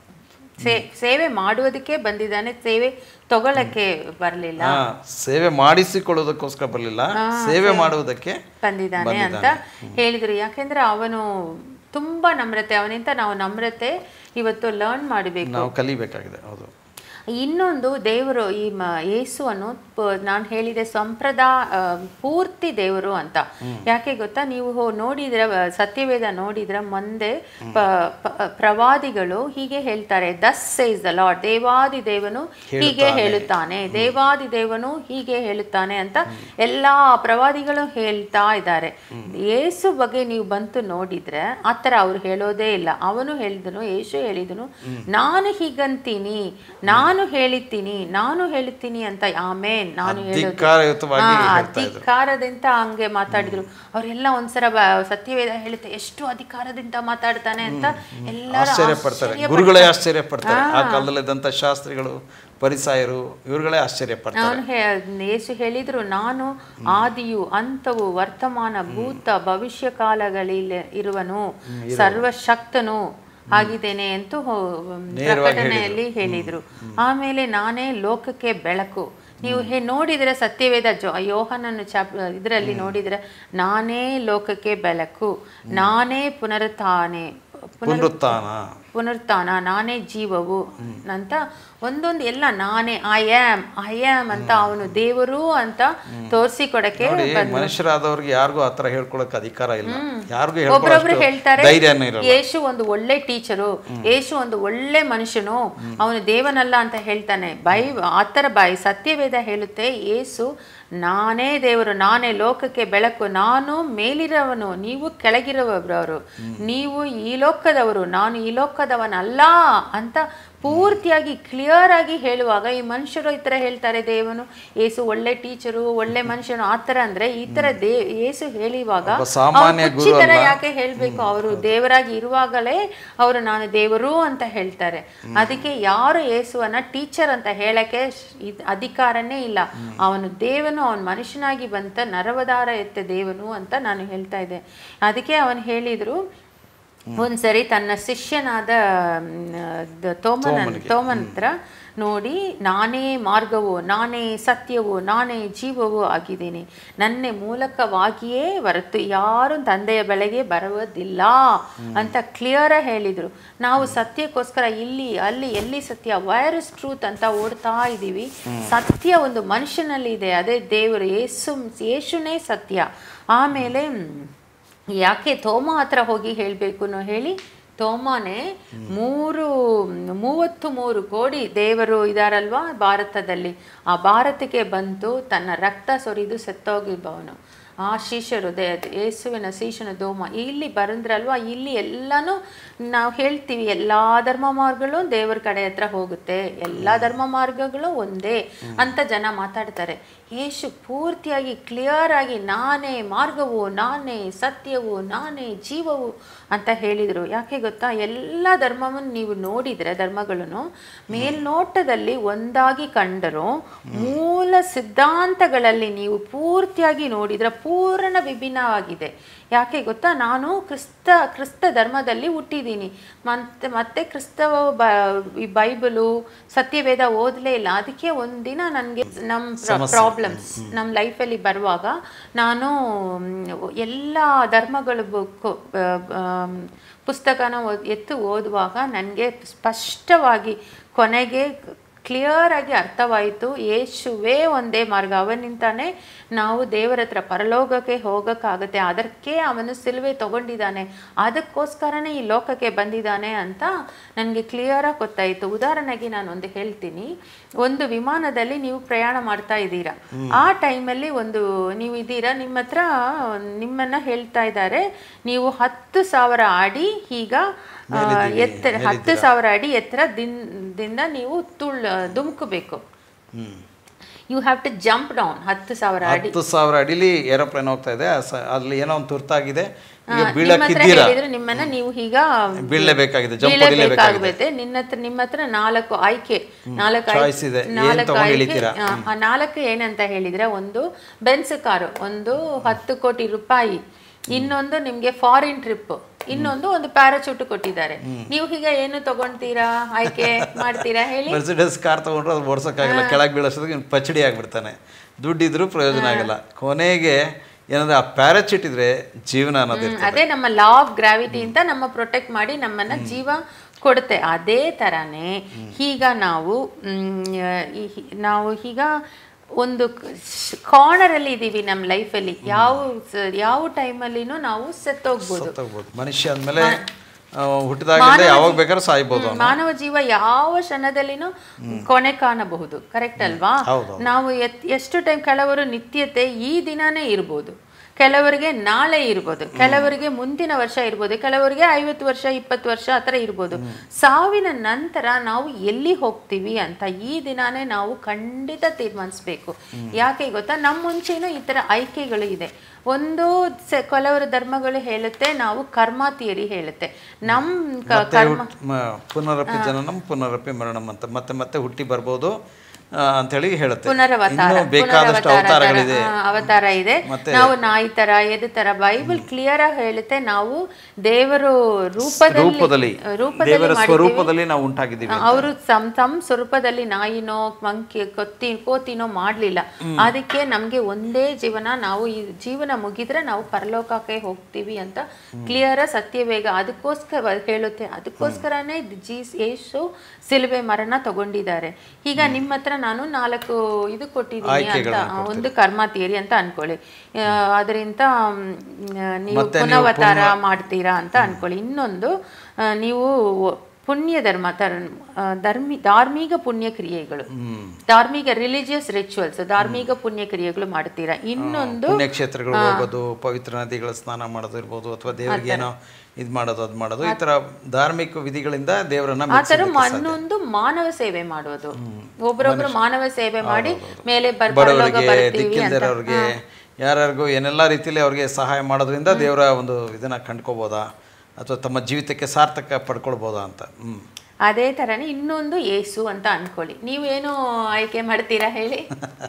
ಸೇ- ಸೇವೆ ಮಾಡುವುದಕ್ಕೆ ಬಂದಿದ್ದಾನೆ ಸೇವೆ ತಗೊಳಕ್ಕೆ ಬರಲಿಲ್ಲ ಹಾ ಸೇವೆ ಮಾಡಿಸಿಕೊಳ್ಳೋದಕ್ಕೋಸ್ಕರ ಬರಲಿಲ್ಲ ಸೇವೆ ಮಾಡುವುದಕ್ಕೆ ಬಂದಿದ್ದಾನೆ ಅಂತ ಹೇಳಿದ್ರು ಯಾಕೆಂದ್ರೆ ಅವನು ತುಂಬಾ ನಮ್ರತೆ ಅವನಿಂದ ನಾವು ನಮ್ರತೆ ಇವತ್ತು ಲರ್ನ್ ಮಾಡಬೇಕು ನಾವು ಕಲಿಬೇಕಾಗಿದೆ ಹೌದು ಇನ್ನೊಂದು ದೇವರು ಈ ಮ ಯೇಸುವನ್ನು ನಾನು ಹೇಳಿದೆ ಸಂಪ್ರದಾಯ ಆ, ಪೂರ್ತಿ ದೇವರು ಅಂತ ಯಾಕೆ ಗೊತ್ತಾ ನೀವು ಹೋ- ನೋಡಿದ್ರೆ ಆ, ಸತ್ಯವೇದ ನೋಡಿದ್ರೆ ಮುಂದೆ ಪ- ಪ- ಪ್ರವಾದಿಗಳು ಹೀಗೆ ಹೇಳ್ತಾರೆ ದಸ್ ಸೇಸ್ ದ ಲಾರ್ಡ್ ದೇವಾದಿ ದೇವನು ಹೀಗೆ ಹೇಳುತ್ತಾನೆ ದೇವಾದಿ ದೇವನು ಹೀಗೆ ಹೇಳುತ್ತಾನೆ ಅಂತ ಎಲ್ಲಾ ಪ್ರವಾದಿಗಳು ಹೇಳ್ತಾ ಇದ್ದಾರೆ ಯೇಸು ಬಗ್ಗೆ ನೀವು ಬಂತು ನೋಡಿದ್ರೆ ಆ ಥರ ಅವ್ರು ಹೇಳೋದೇ ಇಲ್ಲ ಅವನು ಹೇಳಿದನು ಯೇಸು ಹೇಳಿದನು ನಾನು ಹೀಗಂತೀನಿ ನಾನು ಹೇಳಿದ್ದೀನಿ ನಾನು ಹೇಳುತ್ತೀನಿ ಅಂತ ಆಮೇನ್ ನಾನು ಹೇಳೋದು ಅಧಿಕಾರಯುತವಾಗಿ ಹಾ, ಹೇಳ್ತಾ ಇದ್ರು. ಅಧಿಕಾರದಿಂದ ಹಂಗೆ ಮಾತಾಡಿದ್ರು ಅವರೆಲ್ಲ ಒಂದ್ಸರ ಬ- ಸತ್ಯವೇದ ಹೇಳುತ್ತೆ ಎಷ್ಟು ಅಧಿಕಾರದಿಂದ ಮಾತಾಡ್ತಾನೆ ಅಂತ ಎಲ್ಲರೂ ಆಶ್ಚರ್ಯ ಪಡ್ತಾರೆ ಗುರುಗಳೇ ಆಶ್ಚರ್ಯ ಪಡ್ತಾರೆ ಆ ಕಾಲದಲ್ಲಿದ್ದಂಥ ಶಾಸ್ತ್ರಿಗಳು ಪರಿಸಾಯರು ಇವ್ರುಗಳೇ ಆಶ್ಚರ್ಯ ಪಡ್ತಾರೆ ನಾನು ಹೇ- ಯೇಸು ಹೇಳಿದ್ರು ನಾನು ಆದಿಯು ಅಂತವು ವರ್ತಮಾನ ಭೂತ ಭವಿಷ್ಯ ಕಾಲಗಳಲ್ಲಿ ಇರುವನು ಸರ್ವಶಕ್ತನು ಆಗಿದ್ದೇನೆ ಅಂತ ಪ್ರಕಟಣೆಯಲ್ಲಿ ಹೇಳಿದ್ರು ಆಮೇಲೆ ನಾನೇ ಲೋಕಕ್ಕೆ ಬೆಳಕು ನೀವು ಹೇ ನೋಡಿದ್ರೆ ಸತ್ಯವೇದ ಜೋ ಯೋಹನನ್ನು ಚಾಪ್ ಇದರಲ್ಲಿ ನೋಡಿದ್ರೆ ನಾನೇ ಲೋಕಕ್ಕೆ ಬೆಳಕು ನಾನೇ ಪುನರುತ್ಥಾನೆ ಪುನರುತ್ಥಾನ ಪುನರುತ್ಥಾನ ನಾನೇ ಜೀವವು ಅಂತ ಒಂದೊಂದು ಎಲ್ಲ ನಾನೇ ಐ ಆಮ್ ಐ ಆಮ್ ಅಂತ ಅವನು ದೇವರು ಅಂತ ತೋರಿಸಿಕೊಡಕ್ಕೆ ನೋಡಿ ಮನುಷ್ಯರಾದವ್ರಿಗೆ ಯಾರಿಗೂ ಆ ಥರ ಹೇಳ್ಕೊಳಕ್ ಅಧಿಕಾರ ಇಲ್ಲ ಯಾರಿಗೂ ಒಬ್ರೊಬ್ರು ಹೇಳ್ಕೊಳಷ್ಟು ಹೇಳ್ತಾರೆ ಧೈರ್ಯನೂ ಇರಲ್ಲ ಯೇಸು ಒಂದು ಒಳ್ಳೆ ಟೀಚರು ಯೇಸು ಒಂದು ಒಳ್ಳೆ ಮನುಷ್ಯನು ಅವನು ದೇವನಲ್ಲ ಅಂತ ಹೇಳ್ತಾನೆ ಬೈ ಆತರ ಬೈ ಸತ್ಯವೇದ ಹೇಳುತ್ತೆ ಯೇಸು ನಾನೇ ದೇವರು ನಾನೇ ಲೋಕಕ್ಕೆ ಬೆಳಕು ನಾನು ಮೇಲಿರವನು ನೀವು ಕೆಳಗಿರುವವರು ನೀವು ಈ ಲೋಕದವರು ನಾನು ಈ ಲೋಕದವನಲ್ಲ ಅಂತ ಪೂರ್ತಿಯಾಗಿ ಕ್ಲಿಯರ್ ಆಗಿ ಹೇಳುವಾಗ ಈ ಮನುಷ್ಯರು ಈ ಥರ ಹೇಳ್ತಾರೆ ದೇವನು ಏಸು ಒಳ್ಳೆ ಟೀಚರು ಒಳ್ಳೆ ಮನುಷ್ಯನು ಆ ಥರ ಅಂದ್ರೆ ಈ ಥರ ದೇ ಏಸು ಹೇಳಿವಾಗ ಒಬ್ಬ ಸಾಮಾನ್ಯ ಅವ್ರು ಹುಚ್ಚಿ ಗುರು ಥರ ಅಲ್ಲ. ಯಾಕೆ ಹೇಳ್ಬೇಕು ಅವರು ದೇವರಾಗಿ ಇರುವಾಗಲೇ ಅವರು ನಾನು ದೇವರು ಅಂತ ಹೇಳ್ತಾರೆ ಅದಕ್ಕೆ ಯಾರು ಯೇಸುವನ್ನ ಟೀಚರ್ ಅಂತ ಹೇಳಕ್ಕೆ ಶ್- ಇದ್- ಅಧಿಕಾರನೇ ಇಲ್ಲ ಅವನು ದೇವನು ಅವನು ಮನುಷ್ಯನಾಗಿ ಬಂತ ನರವದಾರ ಎತ್ತ ದೇವನು ಅಂತ ನಾನು ಹೇಳ್ತಾ ಇದ್ದೆ ಅದಕ್ಕೆ ಅವನು ಹೇಳಿದ್ರು ಒಂದ್ಸರಿ ತನ್ನ ಶಿಷ್ಯನಾದ ಮ್, ದ- ತೋಮನ ತೋಮನ್ ಹತ್ರ ನೋಡಿ ನಾನೇ ಮಾರ್ಗವು ನಾನೇ ಸತ್ಯವು ನಾನೇ ಜೀವವು ಆಗಿದ್ದೀನಿ ನನ್ನ ಮೂಲಕವಾಗಿಯೇ ಹೊರತು ಯಾರು ತಂದೆಯ ಬೆಳೆಗೆ ಬರುವುದಿಲ್ಲ ಅಂತ ಕ್ಲಿಯರ್ ಹೇಳಿದ್ರು ನಾವು ಸತ್ಯಕ್ಕೋಸ್ಕರ ಇಲ್ಲಿ ಅಲ್ಲಿ ಎಲ್ಲಿ ಸತ್ಯ ವೈರಸ್ ಟ್ರೂತ್ ಅಂತ ಓಡ್ತಾ ಇದ್ದೀವಿ ಸತ್ಯ ಒಂದು ಮನುಷ್ಯನಲ್ಲಿ ಇದೆ ಅದೇ ದೇವರು ಯೇಸು ಯೇಸುನೇ ಸತ್ಯ ಆಮೇಲೆ ಮ್, ಯಾಕೆ ತೋಮ ಹತ್ರ ಹೋಗಿ ಹೇಳಬೇಕು ಹೇಳಿ ತೋಮನೆ ಮೂರು ಮೂವತ್ತು ಮೂರು ಕೋಟಿ ದೇವರು ಇದಾರಲ್ವಾ ಭಾರತದಲ್ಲಿ ಆ ಭಾರತಕ್ಕೆ ಬಂತು ತನ್ನ ರಕ್ತ ಸೊರಿದು ಸತ್ತೋಗಿದ್ದವನು ಆ ಶಿಷ್ಯರು ದೇ ಯೇಸುವಿನ ಶಿಷ್ಯನ ದೋಮ ಇಲ್ಲಿ ಬಂದ್ರಲ್ವಾ ಇಲ್ಲಿ ಎಲ್ಲನೂ ನಾವು ಹೇಳ್ತೀವಿ ಎಲ್ಲ ಧರ್ಮ ಮಾರ್ಗಗಳು ದೇವರ ಕಡೆ ಹತ್ರ ಹೋಗುತ್ತೆ ಎಲ್ಲ ಧರ್ಮ ಮಾರ್ಗಗಳು ಒಂದೇ ಅಂತ ಜನ ಮಾತಾಡ್ತಾರೆ ಯೇಸು ಪೂರ್ತಿಯಾಗಿ ಕ್ಲಿಯರ್ ಆಗಿ ನಾನೇ ಮಾರ್ಗವು ನಾನೇ ಸತ್ಯವು ನಾನೇ ಜೀವವು ಅಂತ ಹೇಳಿದರು ಯಾಕೆ ಗೊತ್ತಾ ಎಲ್ಲ ಧರ್ಮವನ್ನು ನೀವು ನೋಡಿದರೆ ಧರ್ಮಗಳನ್ನು ಮೇಲ್ನೋಟದಲ್ಲಿ ಒಂದಾಗಿ ಕಂಡರೂ ಮೂಲ ಸಿದ್ಧಾಂತಗಳಲ್ಲಿ ನೀವು ಪೂರ್ತಿಯಾಗಿ ನೋಡಿದರೆ ಪೂರ್ಣ ವಿಭಿನ್ನವಾಗಿದೆ ಯಾಕೆ ಗೊತ್ತಾ ನಾನು ಕ್ರಿಸ್ತ ಕ್ರಿಸ್ತ ಧರ್ಮದಲ್ಲಿ ಹುಟ್ಟಿದ್ದೀನಿ ಮತ್ತೆ ಮತ್ತೆ ಕ್ರಿಸ್ತವ ಬ ಈ ಬೈಬಲು ಸತ್ಯವೇದ ಓದಲೇ ಇಲ್ಲ ಅದಕ್ಕೆ ಒಂದಿನ ನನಗೆ ನಮ್ಮ ಪ್ರಾಬ್ಲಮ್ಸ್ ನಮ್ಮ ಲೈಫಲ್ಲಿ ಬರುವಾಗ ನಾನು ಮ್, ಎಲ್ಲ ಧರ್ಮಗಳ ಬುಕ್ಕು ಪುಸ್ತಕನ ಓದ್- ಎತ್ತು ಓದುವಾಗ ನನಗೆ ಸ್ಪಷ್ಟವಾಗಿ ಕೊನೆಗೆ ಕ್ಲಿಯರ್ ಆಗಿ ಅರ್ಥವಾಯಿತು ಯೇಸುವೇ ಒಂದೇ ಮಾರ್ಗ ಅವನಿಂತಾನೆ ನಾವು ದೇವರ ಹತ್ರ ಪರಲೋಕಕ್ಕೆ ಹೋಗೋಕ್ಕಾಗತ್ತೆ ಅದಕ್ಕೆ ಅವನು ಸಿಲುವೆ ತಗೊಂಡಿದ್ದಾನೆ ಅದಕ್ಕೋಸ್ಕರನೇ ಈ ಲೋಕಕ್ಕೆ ಬಂದಿದ್ದಾನೆ ಅಂತ ನನಗೆ ಕ್ಲಿಯರಾಗಿ ಗೊತ್ತಾಯಿತು ಉದಾಹರಣೆಗೆ ನಾನು ಒಂದು ಹೇಳ್ತೀನಿ ಒಂದು ವಿಮಾನದಲ್ಲಿ ನೀವು ಪ್ರಯಾಣ ಮಾಡ್ತಾ ಇದ್ದೀರಾ ಆ ಟೈಮಲ್ಲಿ ಒಂದು ನೀವು ಇದ್ದೀರಾ ನಿಮ್ಮ ಹತ್ರ ನಿಮ್ಮನ್ನ ಹೇಳ್ತಾ ಇದ್ದಾರೆ ನೀವು ಹತ್ತು ಸಾವಿರ ಅಡಿ ಈಗ ಆ, ಎತ್ತರ ಹತ್ತು ಸಾವಿರ ಅಡಿ ಎತ್ತರ ದಿನ್- ದಿಂದ ನೀವು ತುಳ್ ಧುಮುಕಬೇಕು hmm you have to jump down ಹತ್ತು ಸಾವಿರ ಅಡಿ ಹತ್ತು ಸಾವಿರ ಅಡಿಲಿ ಏರೋಪ್ಲೇನ್ ಹೋಗ್ತಾ ಇದೆ ಆ ಸ- ಅಲ್ಲಿ ಏನೋ ಒಂದು ತುರ್ತಾಗಿದೆ ಈಗ ನಿಮ್ಮ ಹತ್ರ ಬೀಳಕ್ಕಿದ್ದೀರಾ ಹೇಳಿದ್ರೆ ನಿಮ್ಮನ್ನ ನೀವು ಈಗ ಬೀಳಲೇಬೇಕಾಗಿದೆ, jump ಹೊಡಿಲೇಬೇಕಾಗಿದೆ. ಬೀಳಬೇಕಾಗುತ್ತೆ ನಿನ್ನ ಹತ್ರ ನಿಮ್ಮ ಹತ್ರ ನಾಲ್ಕು ಆಯ್ಕೆ ನಾಲ್ಕು Choice ಇದೆ. ಏನ್ ನಾಲ್ಕು ತಗೊಂಡು ಆಯ್ಕೆ ಇಳಿತೀರಾ? ಆ, ಆ ನಾಲ್ಕು ಏನಂತ ಹೇಳಿದ್ರೆ ಒಂದು ಬೆನ್ಸ್ ಕಾರು ಒಂದು ಹತ್ತು ಕೋಟಿ ರೂಪಾಯಿ ಇನ್ನೊಂದು ನಿಮ್ಗೆ ಫಾರಿನ್ ಟ್ರಿಪ್ ಇನ್ನೊಂದು ಒಂದು ಪ್ಯಾರಾಚೂಟ್ ಕೊಟ್ಟಿದ್ದಾರೆ ನೀವು ಈಗ ಏನು ತಗೊಂತೀರಾ ಆಯ್ಕೆ ಮಾಡ್ತೀರಾ ಹೇಳಿ ಮೆರ್ಸಿಡೆಸ್ ಕಾರ್ ತಗೊಂಡ್ರೆ ಅದು ಓಡ್ಸೋಕ್ಕಾಗಲ್ಲ ಕೆಳಗೆ ಬೀಳೋಷ್ಟೊತ್ತಿಗೆ ಇವ್ನು ಪಚಡಿ ಆಗಿಬಿಡ್ತಾನೆ ದುಡ್ಡಿದ್ರೂ ಪ್ರಯೋಜನ ಆಗಲ್ಲ ಕೊನೆಗೆ ಏನಂದ್ರೆ ಆ ಪ್ಯಾರಾಚೂಟ್ ಇದ್ರೆ ಜೀವನ ಅನ್ನೋದು ಹ್ಮ್, ಅದೇ ನಮ್ಮ ಲಾ ಆಫ್ ಗ್ರಾವಿಟಿ ಅಂತ ನಮ್ಮ ಪ್ರೊಟೆಕ್ಟ್ ಮಾಡಿ ನಮ್ಮನ್ನ ಜೀವ ಕೊಡುತ್ತೆ ಅದೇ ಥರನೇ ಈಗ ನಾವು ಮ್, ಈ- ಈ- ನಾವು ಈಗ ಒಂದು ಕಾರ್ನರಲ್ಲಿ ಇದ್ದೀವಿ ನಮ್ಮ ಲೈಫಲ್ಲಿ ಯಾವ ಸ- ಯಾವ ಟೈಮಲ್ಲಿನೂ ನಾವು ಸತ್ತೋಗ್ಬೋದು ಸತ್ತೋಗ್ಬೋದು ಮನುಷ್ಯ ಅಂದಮೇಲೆ ಹುಟ್ಟಿದಾಗಿಂದ ಯಾವಾಗ ಬೇಕಾದ್ರೂ ಸಾಯ್ಬೋದು ಹ್ಮ್, ಮಾನವ ಜೀವ ಯಾವ ಕ್ಷಣದಲ್ಲಿನೂ ಕೊನೆ ಕಾಣಬಹುದು ಕರೆಕ್ಟ್ ಅಲ್ವಾ ಹೌದು. ನಾವು ಎತ್- ಎಷ್ಟು ಟೈಮ್ ಕೆಲವರು ನಿತ್ಯತೆ ಈ ದಿನಾನೇ ಇರ್ಬೋದು ಕೆಲವರಿಗೆ ನಾಳೆ ಇರ್ಬೋದು ಕೆಲವರಿಗೆ ಮುಂದಿನ ವರ್ಷ ಇರ್ಬೋದು ಕೆಲವರಿಗೆ ಐವತ್ತು ವರ್ಷ ಇಪ್ಪತ್ತು ವರ್ಷ ಆ ಥರ ಇರ್ಬೋದು ಸಾವಿನ ನಂತರ ನಾವು ಎಲ್ಲಿ ಹೋಗ್ತೀವಿ ಅಂತ ಈ ದಿನಾನೇ ನಾವು ಖಂಡಿತ ತೀರ್ಮಾನಿಸ್ಬೇಕು ಯಾಕೆ ಗೊತ್ತಾ ನಮ್ಮ ಮುಂಚೆನೂ ಈ ಥರ ಆಯ್ಕೆಗಳು ಇದೆ ಒಂದು ಸ- ಕೆಲವರು ಧರ್ಮಗಳು ಹೇಳುತ್ತೆ ನಾವು ಕರ್ಮ ಥಿಯರಿ ಹೇಳುತ್ತೆ ನಮ್ಮ ಕ- ಮತ್ತೆ ಕರ್ಮ ಹುಟ್- ಮ- ಪುನರಪಿ ಜನನಂ ಪುನರಪಿ ಮರಣಂ ಅಂತ ಮತ್ತೆ ಮತ್ತೆ ಹುಟ್ಟಿ ಬರ್ಬೋದು ಆ, ಅಂತೇಳಿ ಹೇಳುತ್ತೆ ಪುನರವತಾರ ಇನ್ನೂ ಬೇಕಾದಷ್ಟು ಪುನರವತಾರ ಅವತಾರಗಳಿದೆ ತರ, ಆ, ಅವತಾರ ಇದೆ ಮತ್ತೆ- ನಾವು ನಾಯಿ ತರ ಎದು ತರ ಬೈಬಲ್ ಕ್ಲಿಯರ್ ಆಗಿ ಹೇಳುತ್ತೆ ನಾವು ದೇವರು ರೂಪದಲ್ಲಿ ರೂಪದಲ್ಲಿ ರೂಪದಲ್ಲಿ ದೇವರ ಮಾಡಿದ್ದೀವಿ. ಸ್ವರೂಪದಲ್ಲಿ ನಾವು ಉಂಟಾಗಿದ್ದೀವಿ ಅಂತ. ಅವರು ತಮ್ಮ ತಮ್ಮ ಸ್ವರೂಪದಲ್ಲಿ ನಾಯಿನೋ ಮಂಕಿ ಕೊತ್ತಿ ಕೋತಿನೋ ಮಾಡ್ಲಿಲ್ಲ ಅದಕ್ಕೆ ನಮ್ಗೆ ಒಂದೇ ಜೀವನ ನಾವು ಈ ಜೀವನ ಮುಗಿದ್ರೆ ನಾವು ಪರಲೋಕಕ್ಕೆ ಹೋಗ್ತೀವಿ ಅಂತ ಕ್ಲಿಯರ್ ಸತ್ಯವೇಗ ಅದಕ್ಕೋಸ್ಕರ ಹೇಳುತ್ತೆ ಅದಕ್ಕೋಸ್ಕರನೇ ಜೀಸ್ ಯೇಸು ಸಿಲುಬೆ ಮರಣ ತಗೊಂಡಿದ್ದಾರೆ ಈಗ ನಿಮ್ಮ ಹತ್ರ ನಾನು ನಾಲ್ಕು ಇದು ಕೊಟ್ಟಿದ್ದೀನಿ ಅಂತ ಆಯ್ಕೆಗಳನ್ನ ಒಂದು ಕರ್ಮ ಥಿಯರಿ ಅಂತ ಅನ್ಕೊಳ್ಳಿ ಆ, ಅದರಿಂದ ಮ್, ನೀವು ಮತ್ತೆ ನೀವು ಪುನವತಾರ ಮಾಡ್ತೀರಾ ಅಂತ ಅನ್ಕೊಳ್ಳಿ ಇನ್ನೊಂದು ಆ, ನೀವು ಪುಣ್ಯ ಧರ್ಮ ಧರ್- ಆ, ಧರ್ಮಿ ಧಾರ್ಮಿಕ ಪುಣ್ಯ ಕ್ರಿಯೆಗಳು ಧಾರ್ಮಿಕ ರಿಲಿಜಿಯಸ್ ರಿಚುವಲ್ಸ್ ಧಾರ್ಮಿಕ ಪುಣ್ಯ ಕ್ರಿಯೆಗಳು ಮಾಡ್ತೀರಾ ಇನ್ನೊಂದು ಪುಣ್ಯಕ್ಷೇತ್ರಗಳು ಹೋಗೋದು ಪವಿತ್ರ ನದಿಗಳ ಸ್ನಾನ ಮಾಡೋದು ಇರ್ಬೋದು ಅಥವಾ ದೇವರಿಗೆ ಏನೋ ಇದು ಮಾಡೋದು ಅದು ಮಾಡೋದು ಈ ತರ ಧಾರ್ಮಿಕ ವಿಧಿಗಳಿಂದ ದೇವರನ್ನ ಆ ಥರ ಮೆಚ್ಚಿಸಲಿಕ್ಕೆ ಸಾಧ್ಯ. ಇನ್ನೊಂದು ಮಾನವ ಸೇವೆ ಮಾಡೋದು ಒಬ್ರೊಬ್ರು ಮಾನವ ಸೇವೆ ಮಾಡಿ ಮೇಲೆ ಬರ್ ಪರಲೋಕ ಬಡವರಿಗೆ ಬರ್ತೀವಿ ಅಂತ ದಿಕ್ಕಿಲ್ದಿರೋರಿಗೆ ಯಾರ್ಯಾರಿಗೂ ಏನೆಲ್ಲ ರೀತಿಯಲ್ಲಿ ಅವ್ರಿಗೆ ಸಹಾಯ ಮಾಡೋದ್ರಿಂದ ದೇವರ ಒಂದು ಇದನ್ನ ಕಂಡ್ಕೋಬೋದಾ ಅಥವಾ ತಮ್ಮ ಜೀವಿತಕ್ಕೆ ಸಾರ್ಥಕ ಪಡ್ಕೊಳ್ಬೋದಾ ಅಂತ ಹ್ಮ್ ಅದೇ ಥರನೇ ಇನ್ನೊಂದು ಏಸು ಅಂತ ಅನ್ಕೊಳ್ಳಿ ನೀವೇನು ಆಯ್ಕೆ ಮಾಡ್ತೀರಾ ಹೇಳಿ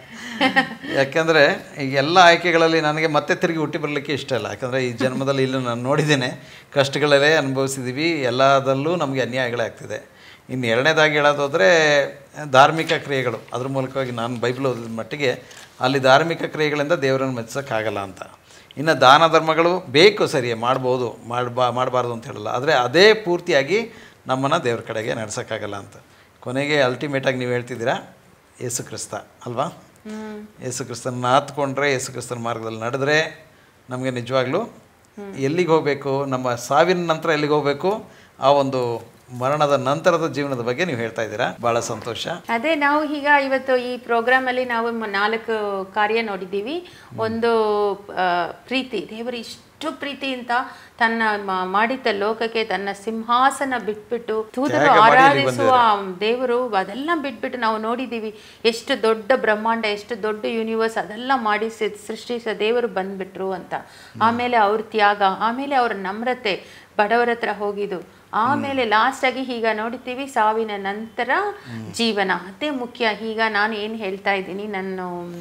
ಯಾಕೆಂದರೆ ಈಗ ಎಲ್ಲ ಆಯ್ಕೆಗಳಲ್ಲಿ ನನಗೆ ಮತ್ತೆ ತಿರುಗಿ ಹುಟ್ಟಿ ಬರಲಿಕ್ಕೆ ಇಷ್ಟ ಇಲ್ಲ ಯಾಕಂದರೆ ಈ ಜನ್ಮದಲ್ಲಿ ಇಲ್ಲೂ ನಾನು ನೋಡಿದ್ದೇನೆ ಕಷ್ಟಗಳಲ್ಲೇ ಅನುಭವಿಸಿದ್ದೀವಿ ಎಲ್ಲದಲ್ಲೂ ನಮಗೆ ಅನ್ಯಾಯಗಳೇ ಆಗ್ತಿದೆ ಇನ್ನು ಎರಡನೇದಾಗಿ ಹೇಳೋದಾದರೆ ಧಾರ್ಮಿಕ ಕ್ರಿಯೆಗಳು ಅದ್ರ ಮೂಲಕವಾಗಿ ನಾನು ಬೈಬಲ್ ಓದಿದ ಮಟ್ಟಿಗೆ ಅಲ್ಲಿ ಧಾರ್ಮಿಕ ಕ್ರಿಯೆಗಳಿಂದ ದೇವರನ್ನು ಮೆಚ್ಚೋಕ್ಕಾಗಲ್ಲ ಅಂತ ಇನ್ನು ದಾನ ಧರ್ಮಗಳು ಬೇಕು ಸರಿ ಮಾಡ್ಬೋದು ಮಾಡಬಾ ಮಾಡಬಾರ್ದು ಅಂತ ಹೇಳಲ್ಲ ಆದರೆ ಅದೇ ಪೂರ್ತಿಯಾಗಿ ನಮ್ಮನ್ನು ದೇವ್ರ ಕಡೆಗೆ ನಡ್ಸೋಕ್ಕಾಗಲ್ಲ ಅಂತ ಕೊನೆಗೆ ಅಲ್ಟಿಮೇಟಾಗಿ ನೀವು ಹೇಳ್ತಿದ್ದೀರಾ ಯೇಸು ಕ್ರಿಸ್ತ ಅಲ್ವಾ ಯೇಸು ಕ್ರಿಸ್ತನ ಹತ್ಕೊಂಡ್ರೆ ಯೇಸು ಕ್ರಿಸ್ತನ ಮಾರ್ಗದಲ್ಲಿ ನಡೆದ್ರೆ ನಮಗೆ ನಿಜವಾಗ್ಲೂ ಎಲ್ಲಿಗೆ ಹೋಗಬೇಕು ನಮ್ಮ ಸಾವಿನ ನಂತರ ಎಲ್ಲಿಗೆ ಹೋಗಬೇಕು ಆ ಒಂದು ಮರಣದ ನಂತರದ ಜೀವನದ ಬಗ್ಗೆ ನೀವು ಹೇಳ್ತಾ ಇದ್ದೀರಾ ಭಾಳ ಸಂತೋಷ ಅದೇ ನಾವು ಈಗ ಇವತ್ತು ಈ ಪ್ರೋಗ್ರಾಮ್ ಅಲ್ಲಿ ನಾವು ಮ- ನಾಲ್ಕು ಕಾರ್ಯ ನೋಡಿದ್ದೀವಿ ಒಂದು ಆ, ಪ್ರೀತಿ ದೇವರು ಇಷ್ಟು ಪ್ರೀತಿ ಅಂತ ತನ್ನ ಮ- ಮಾಡಿದ ಲೋಕಕ್ಕೆ ತನ್ನ ಸಿಂಹಾಸನ ಬಿಟ್ಬಿಟ್ಟು ತೂದರು ತ್ಯಾಗ ಮಾಡಿ ಇಲ್ಲಿಗೆ ಆರಾಧಿಸುವ ಅದೆಲ್ಲ ಅದೆಲ್ಲ ಬಿಟ್ಬಿಟ್ಟು ನಾವು ನೋಡಿದ್ದೀವಿ ಎಷ್ಟು ದೊಡ್ಡ ಬ್ರಹ್ಮಾಂಡ ಎಷ್ಟು ದೊಡ್ಡ ಯೂನಿವರ್ಸ್ ಅದೆಲ್ಲ ಮಾಡಿ ಸಿ- ಸೃಷ್ಟಿಸಿದ ದೇವರು ಬಂದ್ಬಿಟ್ರು ಅಂತ ಆಮೇಲೆ ಅವ್ರ ತ್ಯಾಗ ಆಮೇಲೆ ಅವ್ರ ನಮ್ರತೆ ಬಡವರ ಹತ್ರ ಹೋಗಿದ್ದು ಆಮೇಲೆ ಲಾಸ್ಟ್ ಆಗಿ ಈಗ ನೋಡ್ತೀವಿ ಸಾವಿನ ನಂತರ ಜೀವನ ಅದೇ ಮುಖ್ಯ ಈಗ ನಾನು ಏನು ಹೇಳ್ತಾ ಇದ್ದೀನಿ ನಾನು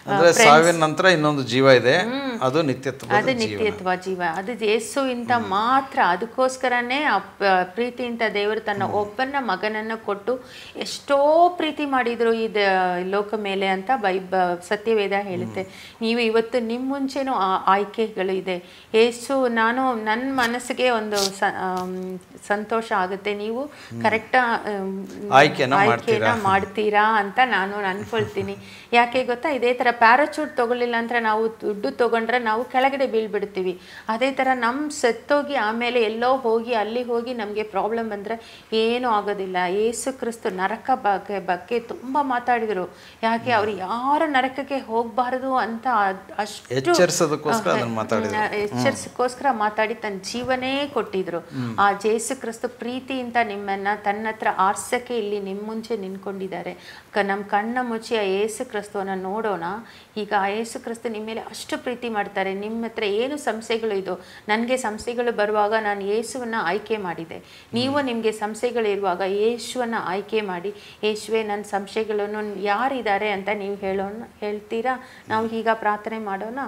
ಅಂದ್ರೆ ಸಾವಿನ ನಂತರ ಇನ್ನೊಂದು ಜೀವ ಇದೆ ಅದು ನಿತ್ಯತ್ವ ಅದು ನಿತ್ಯತ್ವ ಜೀವ ಅದು ಯೇಸುವಿಂದ ಮಾತ್ರ ಅದಕ್ಕೋಸ್ಕರನೇ ಆ ಪ- ಪ್ರೀತಿಯಿಂದ ದೇವರು ತನ್ನ ಒಬ್ಬನ ಮಗನನ್ನ ಕೊಟ್ಟು ಎಷ್ಟೋ ಪ್ರೀತಿ ಮಾಡಿದ್ರು ಈ ದ- ಲೋಕ ಮೇಲೆ ಅಂತ ಬೈ ಬ- ಸತ್ಯವೇದ ಹೇಳುತ್ತೆ ನೀವು ಇವತ್ತು ನಿಮ್ಮ ಮುಂಚೆನೂ ಆ ಆಯ್ಕೆಗಳು ಇದೆ ಯೇಸು ನಾನು ನನ್ನ ಮನಸ್ಸಿಗೆ ಒಂದು ಸ- ಆಮ್, ಸಂತೋಷ ಆಗುತ್ತೆ ನೀವು ಕರೆಕ್ಟಾ ಆಯ್ಕೆನ ಆಯ್ಕೆನ ಮಾಡ್ತೀರಾ ಅಂತ ನಾನು ಅನ್ಕೊಳ್ತೀನಿ ಯಾಕೆ ಗೊತ್ತಾ ಇದೇ ಥರ ಪ್ಯಾರಾಚೂಟ್ ತಗೊಳ್ಳಿಲ್ಲ ಅಂದ್ರೆ ನಾವು ದುಡ್ಡು ತಗೊಂಡ್ರೆ ನಾವು ಕೆಳಗಡೆ ಬೀಳ್ಬಿಡ್ತೀವಿ ಅದೇ ಥರ ನಮ್ಮ ಸತ್ತೋಗಿ ಆಮೇಲೆ ಎಲ್ಲೋ ಹೋಗಿ ಅಲ್ಲಿ ಹೋಗಿ ನಮಗೆ ಪ್ರಾಬ್ಲಮ್ ಬಂದರೆ ಏನೂ ಆಗೋದಿಲ್ಲ ಏಸು ಕ್ರಿಸ್ತು ನರಕ ಬಗ್ಗೆ ಬಗ್ಗೆ ತುಂಬ ಮಾತಾಡಿದರು ಯಾಕೆ ಅವ್ರು ಯಾರು ನರಕಕ್ಕೆ ಹೋಗಬಾರ್ದು ಅಂತ ಅದ್- ಅಷ್ಟು ಎಚ್ಚರಿಸೋದಕ್ಕೋಸ್ಕರ ಅದನ್ನ ಮಾತಾಡಿದ್ರು. ನ- ಎಚ್ಚರಿಸಕ್ಕೋಸ್ಕರ ಮಾತಾಡಿ ತನ್ನ ಜೀವನೇ ಕೊಟ್ಟಿದ್ರು ಆ ಜೇಸು ಕ್ರಿಸ್ತು ಪ್ರೀತಿಯಿಂದ ನಿಮ್ಮನ್ನ ತನ್ನ ಹತ್ರ ಆರ್ಸಕ್ಕೆ ಇಲ್ಲಿ ನಿಮ್ಮ ಮುಂಚೆ ನಿಂತ್ಕೊಂಡಿದ್ದಾರೆ ಕ ನಮ್ಮ ಕಣ್ಣ ಮುಚ್ಚಿ ಆ ಏಸು ಕ್ರಿಸ್ತವನ್ನ ನೋಡೋಣ ಈಗ ಆ ಏಸು ಕ್ರಿಸ್ತು ನಿಮ್ಮ ಮೇಲೆ ಅಷ್ಟು ಪ್ರೀತಿ ಮಾಡ್ತಾರೆ ನಿಮ್ಮ ಹತ್ರ ಏನು ಸಂಸ್ಥೆಗಳು ಇದು ನನಗೆ ಸಂಸ್ಥೆಗಳು ಬರುವಾಗ ನಾನು ಯೇಸುವನ್ನ ಆಯ್ಕೆ ಮಾಡಿದೆ ನೀವು ನಿಮಗೆ ಸಂಸ್ಥೆಗಳು ಇರುವಾಗ ಯೇಸುವನ್ನ ಆಯ್ಕೆ ಮಾಡಿ ಯೇಸುವೆ ನನ್ನ ಸಂಶಯಗಳನ್ನು ಯಾರಿದ್ದಾರೆ ಅಂತ ನೀವು ಹೇಳೋಣ ಹೇಳ್ತೀರಾ ನಾವು ಈಗ ಪ್ರಾರ್ಥನೆ ಮಾಡೋಣ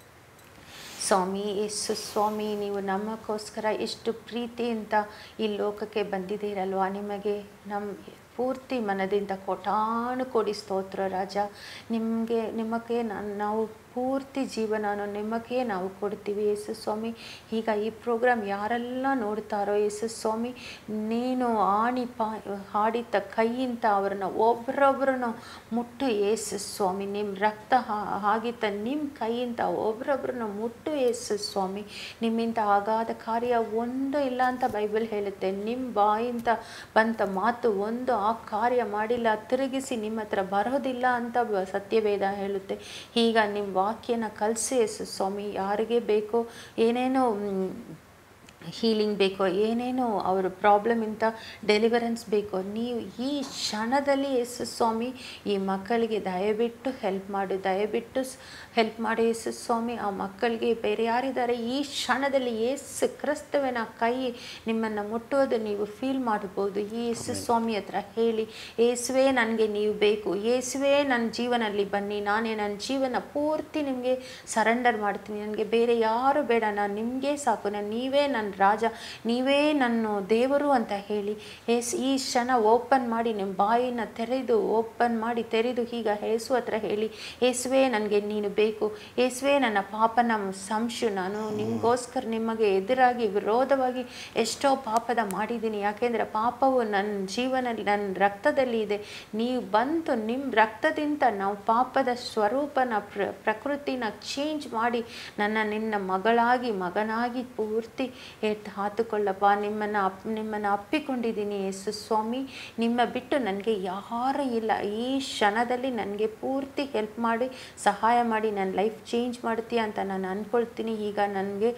ಸ್ವಾಮಿ ಯೇಸು ಸ್ವಾಮಿ ನೀವು ನಮಗೋಸ್ಕರ ಎಷ್ಟು ಪ್ರೀತಿಯಿಂದ ಈ ಲೋಕಕ್ಕೆ ಬಂದಿದ್ದೀರಲ್ವಾ ನಿಮಗೆ ನಮ್ಮ ಪೂರ್ತಿ ಮನದಿಂದ ಕೋಟಾನು ಕೋಟಿ ಸ್ತೋತ್ರ ರಾಜ ನಿಮಗೆ ನಿಮಗೆ ನಾನು ನಾವು ಪೂರ್ತಿ ಜೀವನನು ನಿಮಗೆ ನಾವು ಕೊಡ್ತೀವಿ ಯೇಸು ಸ್ವಾಮಿ ಈಗ ಈ ಪ್ರೋಗ್ರಾಮ್ ಯಾರೆಲ್ಲ ನೋಡ್ತಾರೋ ಯೇಸು ಸ್ವಾಮಿ ನೀನು ಆಣಿ ಪಾ ಹಾಡಿದ ಕೈಯಿಂದ ಅವ್ರನ್ನ ಒಬ್ರೊಬ್ರನ್ನು ಮುಟ್ಟು ಯೇಸು ಸ್ವಾಮಿ ನಿಮ್ಮ ರಕ್ತ ಹಾ- ಹಾಗಿದ್ದ ನಿಮ್ಮ ಕೈಯಿಂದ ಒಬ್ರೊಬ್ರನ್ನ ಮುಟ್ಟು ಯೇಸು ಸ್ವಾಮಿ ನಿಮ್ಮಿಂದ ಆಗಾದ ಕಾರ್ಯ ಒಂದು ಇಲ್ಲ ಅಂತ ಬೈಬಲ್ ಹೇಳುತ್ತೆ ನಿಮ್ಮ ಬಾಯಿಂದ ಬಂತ ಮಾತು ಒಂದು ಆ ಕಾರ್ಯ ಮಾಡಿಲ್ಲ ತಿರುಗಿಸಿ ನಿಮ್ಮ ಹತ್ರ ಬರೋದಿಲ್ಲ ಅಂತ ಬ- ಸತ್ಯವೇದ ಹೇಳುತ್ತೆ ಈಗ ನಿಮ್ಮ ವಾಕ್ಯನ ಕಲಿಸಿ ಯೇಸು ಸ್ವಾಮಿ ಯಾರಿಗೆ ಬೇಕೋ ಏನೇನೋ ಮ್, ಹೀಲಿಂಗ್ ಬೇಕೋ ಏನೇನೋ ಅವ್ರ ಪ್ರಾಬ್ಲಮ್ ಇಂಥ ಡೆಲಿವರೆನ್ಸ್ ಬೇಕೋ ನೀವು ಈ ಕ್ಷಣದಲ್ಲಿ ಯೇಸು ಸ್ವಾಮಿ ಈ ಮಕ್ಕಳಿಗೆ ದಯವಿಟ್ಟು ಹೆಲ್ಪ್ ಮಾಡು ದಯವಿಟ್ಟು ಹೆಲ್ಪ್ ಮಾಡಿ ಯೇಸು ಸ್ವಾಮಿ ಆ ಮಕ್ಕಳಿಗೆ ಬೇರೆ ಯಾರಿದ್ದಾರೆ ಈ ಕ್ಷಣದಲ್ಲಿ ಯೇಸು ಕ್ರಿಸ್ತವನ ಕೈ ನಿಮ್ಮನ್ನು ಮುಟ್ಟೋದು ನೀವು ಫೀಲ್ ಮಾಡ್ಬೋದು ಈ ಯೇಸು ಸ್ವಾಮಿ ಹತ್ರ ಹೇಳಿ ಯೇಸುವೆ ನನಗೆ ನೀವು ಬೇಕು ಯೇಸುವೆ ನನ್ನ ಜೀವನಲ್ಲಿ ಬನ್ನಿ ನಾನೇ ನನ್ನ ಜೀವನ ಪೂರ್ತಿ ನಿಮಗೆ ಸರೆಂಡರ್ ಮಾಡ್ತೀನಿ ನನಗೆ ಬೇರೆ ಯಾರು ಬೇಡ ನಾನು ನಿಮಗೆ ಸಾಕು ನಾನು ನೀವೇ ನನ್ನ ರಾಜ ನೀವೇ ನನ್ನ ದೇವರು ಅಂತ ಹೇಳಿ ಎಸ್ ಈ ಕ್ಷಣ ಓಪನ್ ಮಾಡಿ ನಿಮ್ಮ ಬಾಯಿನ ತೆರೆದು ಓಪನ್ ಮಾಡಿ ತೆರೆದು ಈಗ ಏಸು ಹತ್ರ ಹೇಳಿ ಏಸುವೆ ನನಗೆ ನೀನು ಬೇಕು ಏಸುವೆ ನನ್ನ ಪಾಪನ ಸಂಶು ನಾನು ನಿಮಗೋಸ್ಕರ ನಿಮಗೆ ಎದುರಾಗಿ ವಿರೋಧವಾಗಿ ಎಷ್ಟೋ ಪಾಪದ ಮಾಡಿದ್ದೀನಿ ಯಾಕೆಂದರೆ ಪಾಪವು ನನ್ನ ಜೀವನದಲ್ಲಿ ನನ್ನ ರಕ್ತದಲ್ಲಿ ಇದೆ ನೀವು ಬಂತು ನಿಮ್ಮ ರಕ್ತದಿಂದ ನಾವು ಪಾಪದ ಸ್ವರೂಪನ ಪ್ರ ಪ್ರಕೃತಿನ ಚೇಂಜ್ ಮಾಡಿ ನನ್ನ ನಿನ್ನ ಮಗಳಾಗಿ ಮಗನಾಗಿ ಪೂರ್ತಿ ಎತ್ತು ಹಾತುಕೊಳ್ಳಪ್ಪ ನಿಮ್ಮನ್ನು ಅಪ್ ನಿಮ್ಮನ್ನು ಅಪ್ಪಿಕೊಂಡಿದ್ದೀನಿ ಯೇಸು ಸ್ವಾಮಿ ನಿಮ್ಮ ಬಿಟ್ಟು ನನಗೆ ಯಾರೂ ಇಲ್ಲ ಈ ಕ್ಷಣದಲ್ಲಿ ನನಗೆ ಪೂರ್ತಿ ಹೆಲ್ಪ್ ಮಾಡಿ ಸಹಾಯ ಮಾಡಿ ನನ್ನ ಲೈಫ್ ಚೇಂಜ್ ಮಾಡ್ತೀಯ ಅಂತ ನಾನು ಅಂದ್ಕೊಳ್ತೀನಿ ಈಗ ನನಗೆ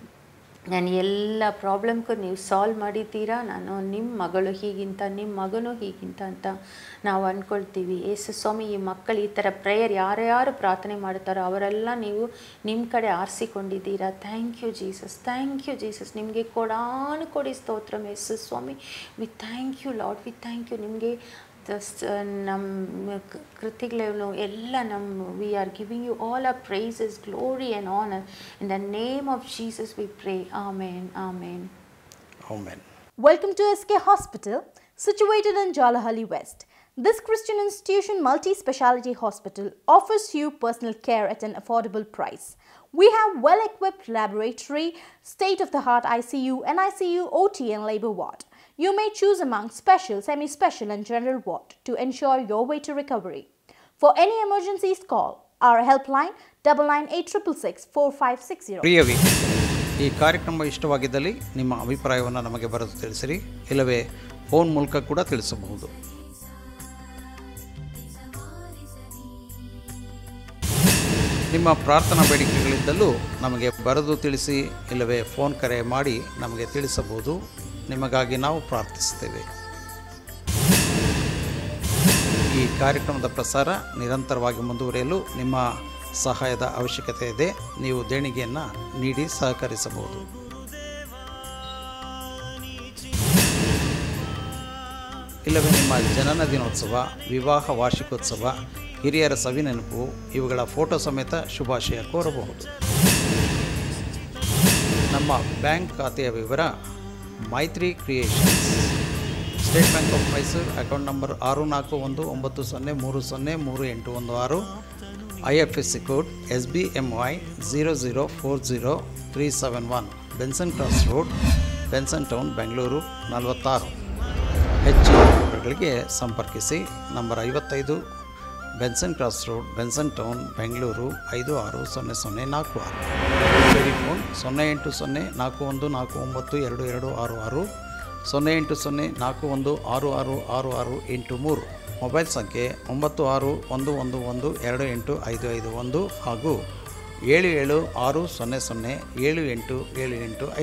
ನಾನು ಎಲ್ಲ ಪ್ರಾಬ್ಲಮ್ಗೂ ನೀವು ಸಾಲ್ವ್ ಮಾಡಿದ್ದೀರಾ ನಾನು ನಿಮ್ಮ ಮಗಳು ಹೀಗಿಂತ ನಿಮ್ಮ ಮಗನೂ ಹೀಗಿಂತ ಅಂತ ನಾವು ಅಂದ್ಕೊಳ್ತೀವಿ ಯೇಸು ಸ್ವಾಮಿ ಈ ಮಕ್ಕಳು ಈ ಥರ ಪ್ರೇಯರ್ ಯಾರ್ಯಾರು ಪ್ರಾರ್ಥನೆ ಮಾಡ್ತಾರೋ ಅವರೆಲ್ಲ ನೀವು ನಿಮ್ಮ ಕಡೆ ಆರಿಸಿಕೊಂಡಿದ್ದೀರಾ thank you Jesus thank you Jesus ನಿಮಗೆ ಕೊಡಾನು ಕೊಡಿ ಸ್ತೋತ್ರ ಯೇಸು ಸ್ವಾಮಿ we thank you Lord we thank you ನಿಮಗೆ ನಮ್ಮ ಕೃತಿಗಳನ್ನು ಎಲ್ಲ ನಮ್ಮ we are giving you all our praises glory and honour in the name of Jesus we pray amen amen amen Welcome to SK Hospital, situated in Jalahalli West. This Christian institution multi speciality hospital offers you personal care at an affordable price. We have well equipped laboratory, state of the art ICU, and ICU OT and labor ward. You may choose among special, semi special, and general ward to ensure your way to recovery. For any emergencies, call our helpline double nine eight triple six four five six zero. ಪ್ರಿಯವೇ ಈ ಕಾರ್ಯಕ್ರಮ ಇಷ್ಟವಾಗಿದ್ದಲ್ಲಿ ನಿಮ್ಮ ಅಭಿಪ್ರಾಯವನ್ನು ನಮಗೆ ಬರೆದು ತಿಳಿಸಿರಿ ಇಲ್ಲವೇ phone ಮೂಲಕ ಕೂಡ ತಿಳಿಸಬಹುದು ನಿಮ್ಮ ಪ್ರಾರ್ಥನಾ ಬೇಡಿಕೆಗಳಿದ್ದಲ್ಲೂ ನಮಗೆ ಬರೆದು ತಿಳಿಸಿ ಇಲ್ಲವೇ ಫೋನ್ ಕರೆ ಮಾಡಿ ನಮಗೆ ತಿಳಿಸಬಹುದು ನಿಮಗಾಗಿ ನಾವು ಪ್ರಾರ್ಥಿಸ್ತೇವೆ ಈ ಕಾರ್ಯಕ್ರಮದ ಪ್ರಸಾರ ನಿರಂತರವಾಗಿ ಮುಂದುವರಿಯಲು ನಿಮ್ಮ ಸಹಾಯದ ಅವಶ್ಯಕತೆ ಇದೆ ನೀವು ದೇಣಿಗೆಯನ್ನು ನೀಡಿ ಸಹಕರಿಸಬಹುದು ಇಲ್ಲವೇ ನಿಮ್ಮ ಜನನ ದಿನೋತ್ಸವ ವಿವಾಹ ವಾರ್ಷಿಕೋತ್ಸವ ಹಿರಿಯರ ಸವಿನೆನಪು ಇವುಗಳ ಫೋಟೋ ಸಮೇತ ಶುಭಾಶಯ ಕೋರಬಹುದು ನಮ್ಮ ಬ್ಯಾಂಕ್ ಖಾತೆಯ ವಿವರ Maitri Creations State Bank of Mysore account number ಆರು ನಾಲ್ಕು ಒಂದು ಒಂಬತ್ತು ಸೊನ್ನೆ ಮೂರು ಸೊನ್ನೆ ಮೂರು ಎಂಟು ಒಂದು ಆರು I F S C code S B M Y zero zero four zero three seven one Benson cross road Benson town Bengaluru ನಲವತ್ತಾರು ಹೆಚ್ಚಿನ ವಿವರಗಳಿಗೆ ಸಂಪರ್ಕಿಸಿ ನಂಬರ್ ಐವತ್ತೈದು Benson cross road Benson town Bengaluru ಐದು ಆರು ಸೊನ್ನೆ ಸೊನ್ನೆ ನಾಲ್ಕು ಆರು ಟೆಲಿಫೋನ್ ಸೊನ್ನೆ ಎಂಟು ಸೊನ್ನೆ ನಾಲ್ಕು ಒಂದು ನಾಲ್ಕು ಒಂಬತ್ತು ಎರಡು ಎರಡು ಆರು ಆರು ಸೊನ್ನೆ ಎಂಟು ಸೊನ್ನೆ ನಾಲ್ಕು ಒಂದು ಆರು ಆರು ಆರು ಆರು ಎಂಟು ಮೂರು ಮೊಬೈಲ್ ಸಂಖ್ಯೆ ಒಂಬತ್ತು ಆರು ಒಂದು ಒಂದು ಒಂದು ಎರಡು ಎಂಟು ಐದು ಐದು ಒಂದು ಹಾಗೂ ಏಳು ಏಳು ಆರು ಸೊನ್ನೆ ಸೊನ್ನೆ ಏಳು ಎಂಟು ಏಳು ಎಂಟು ಐದು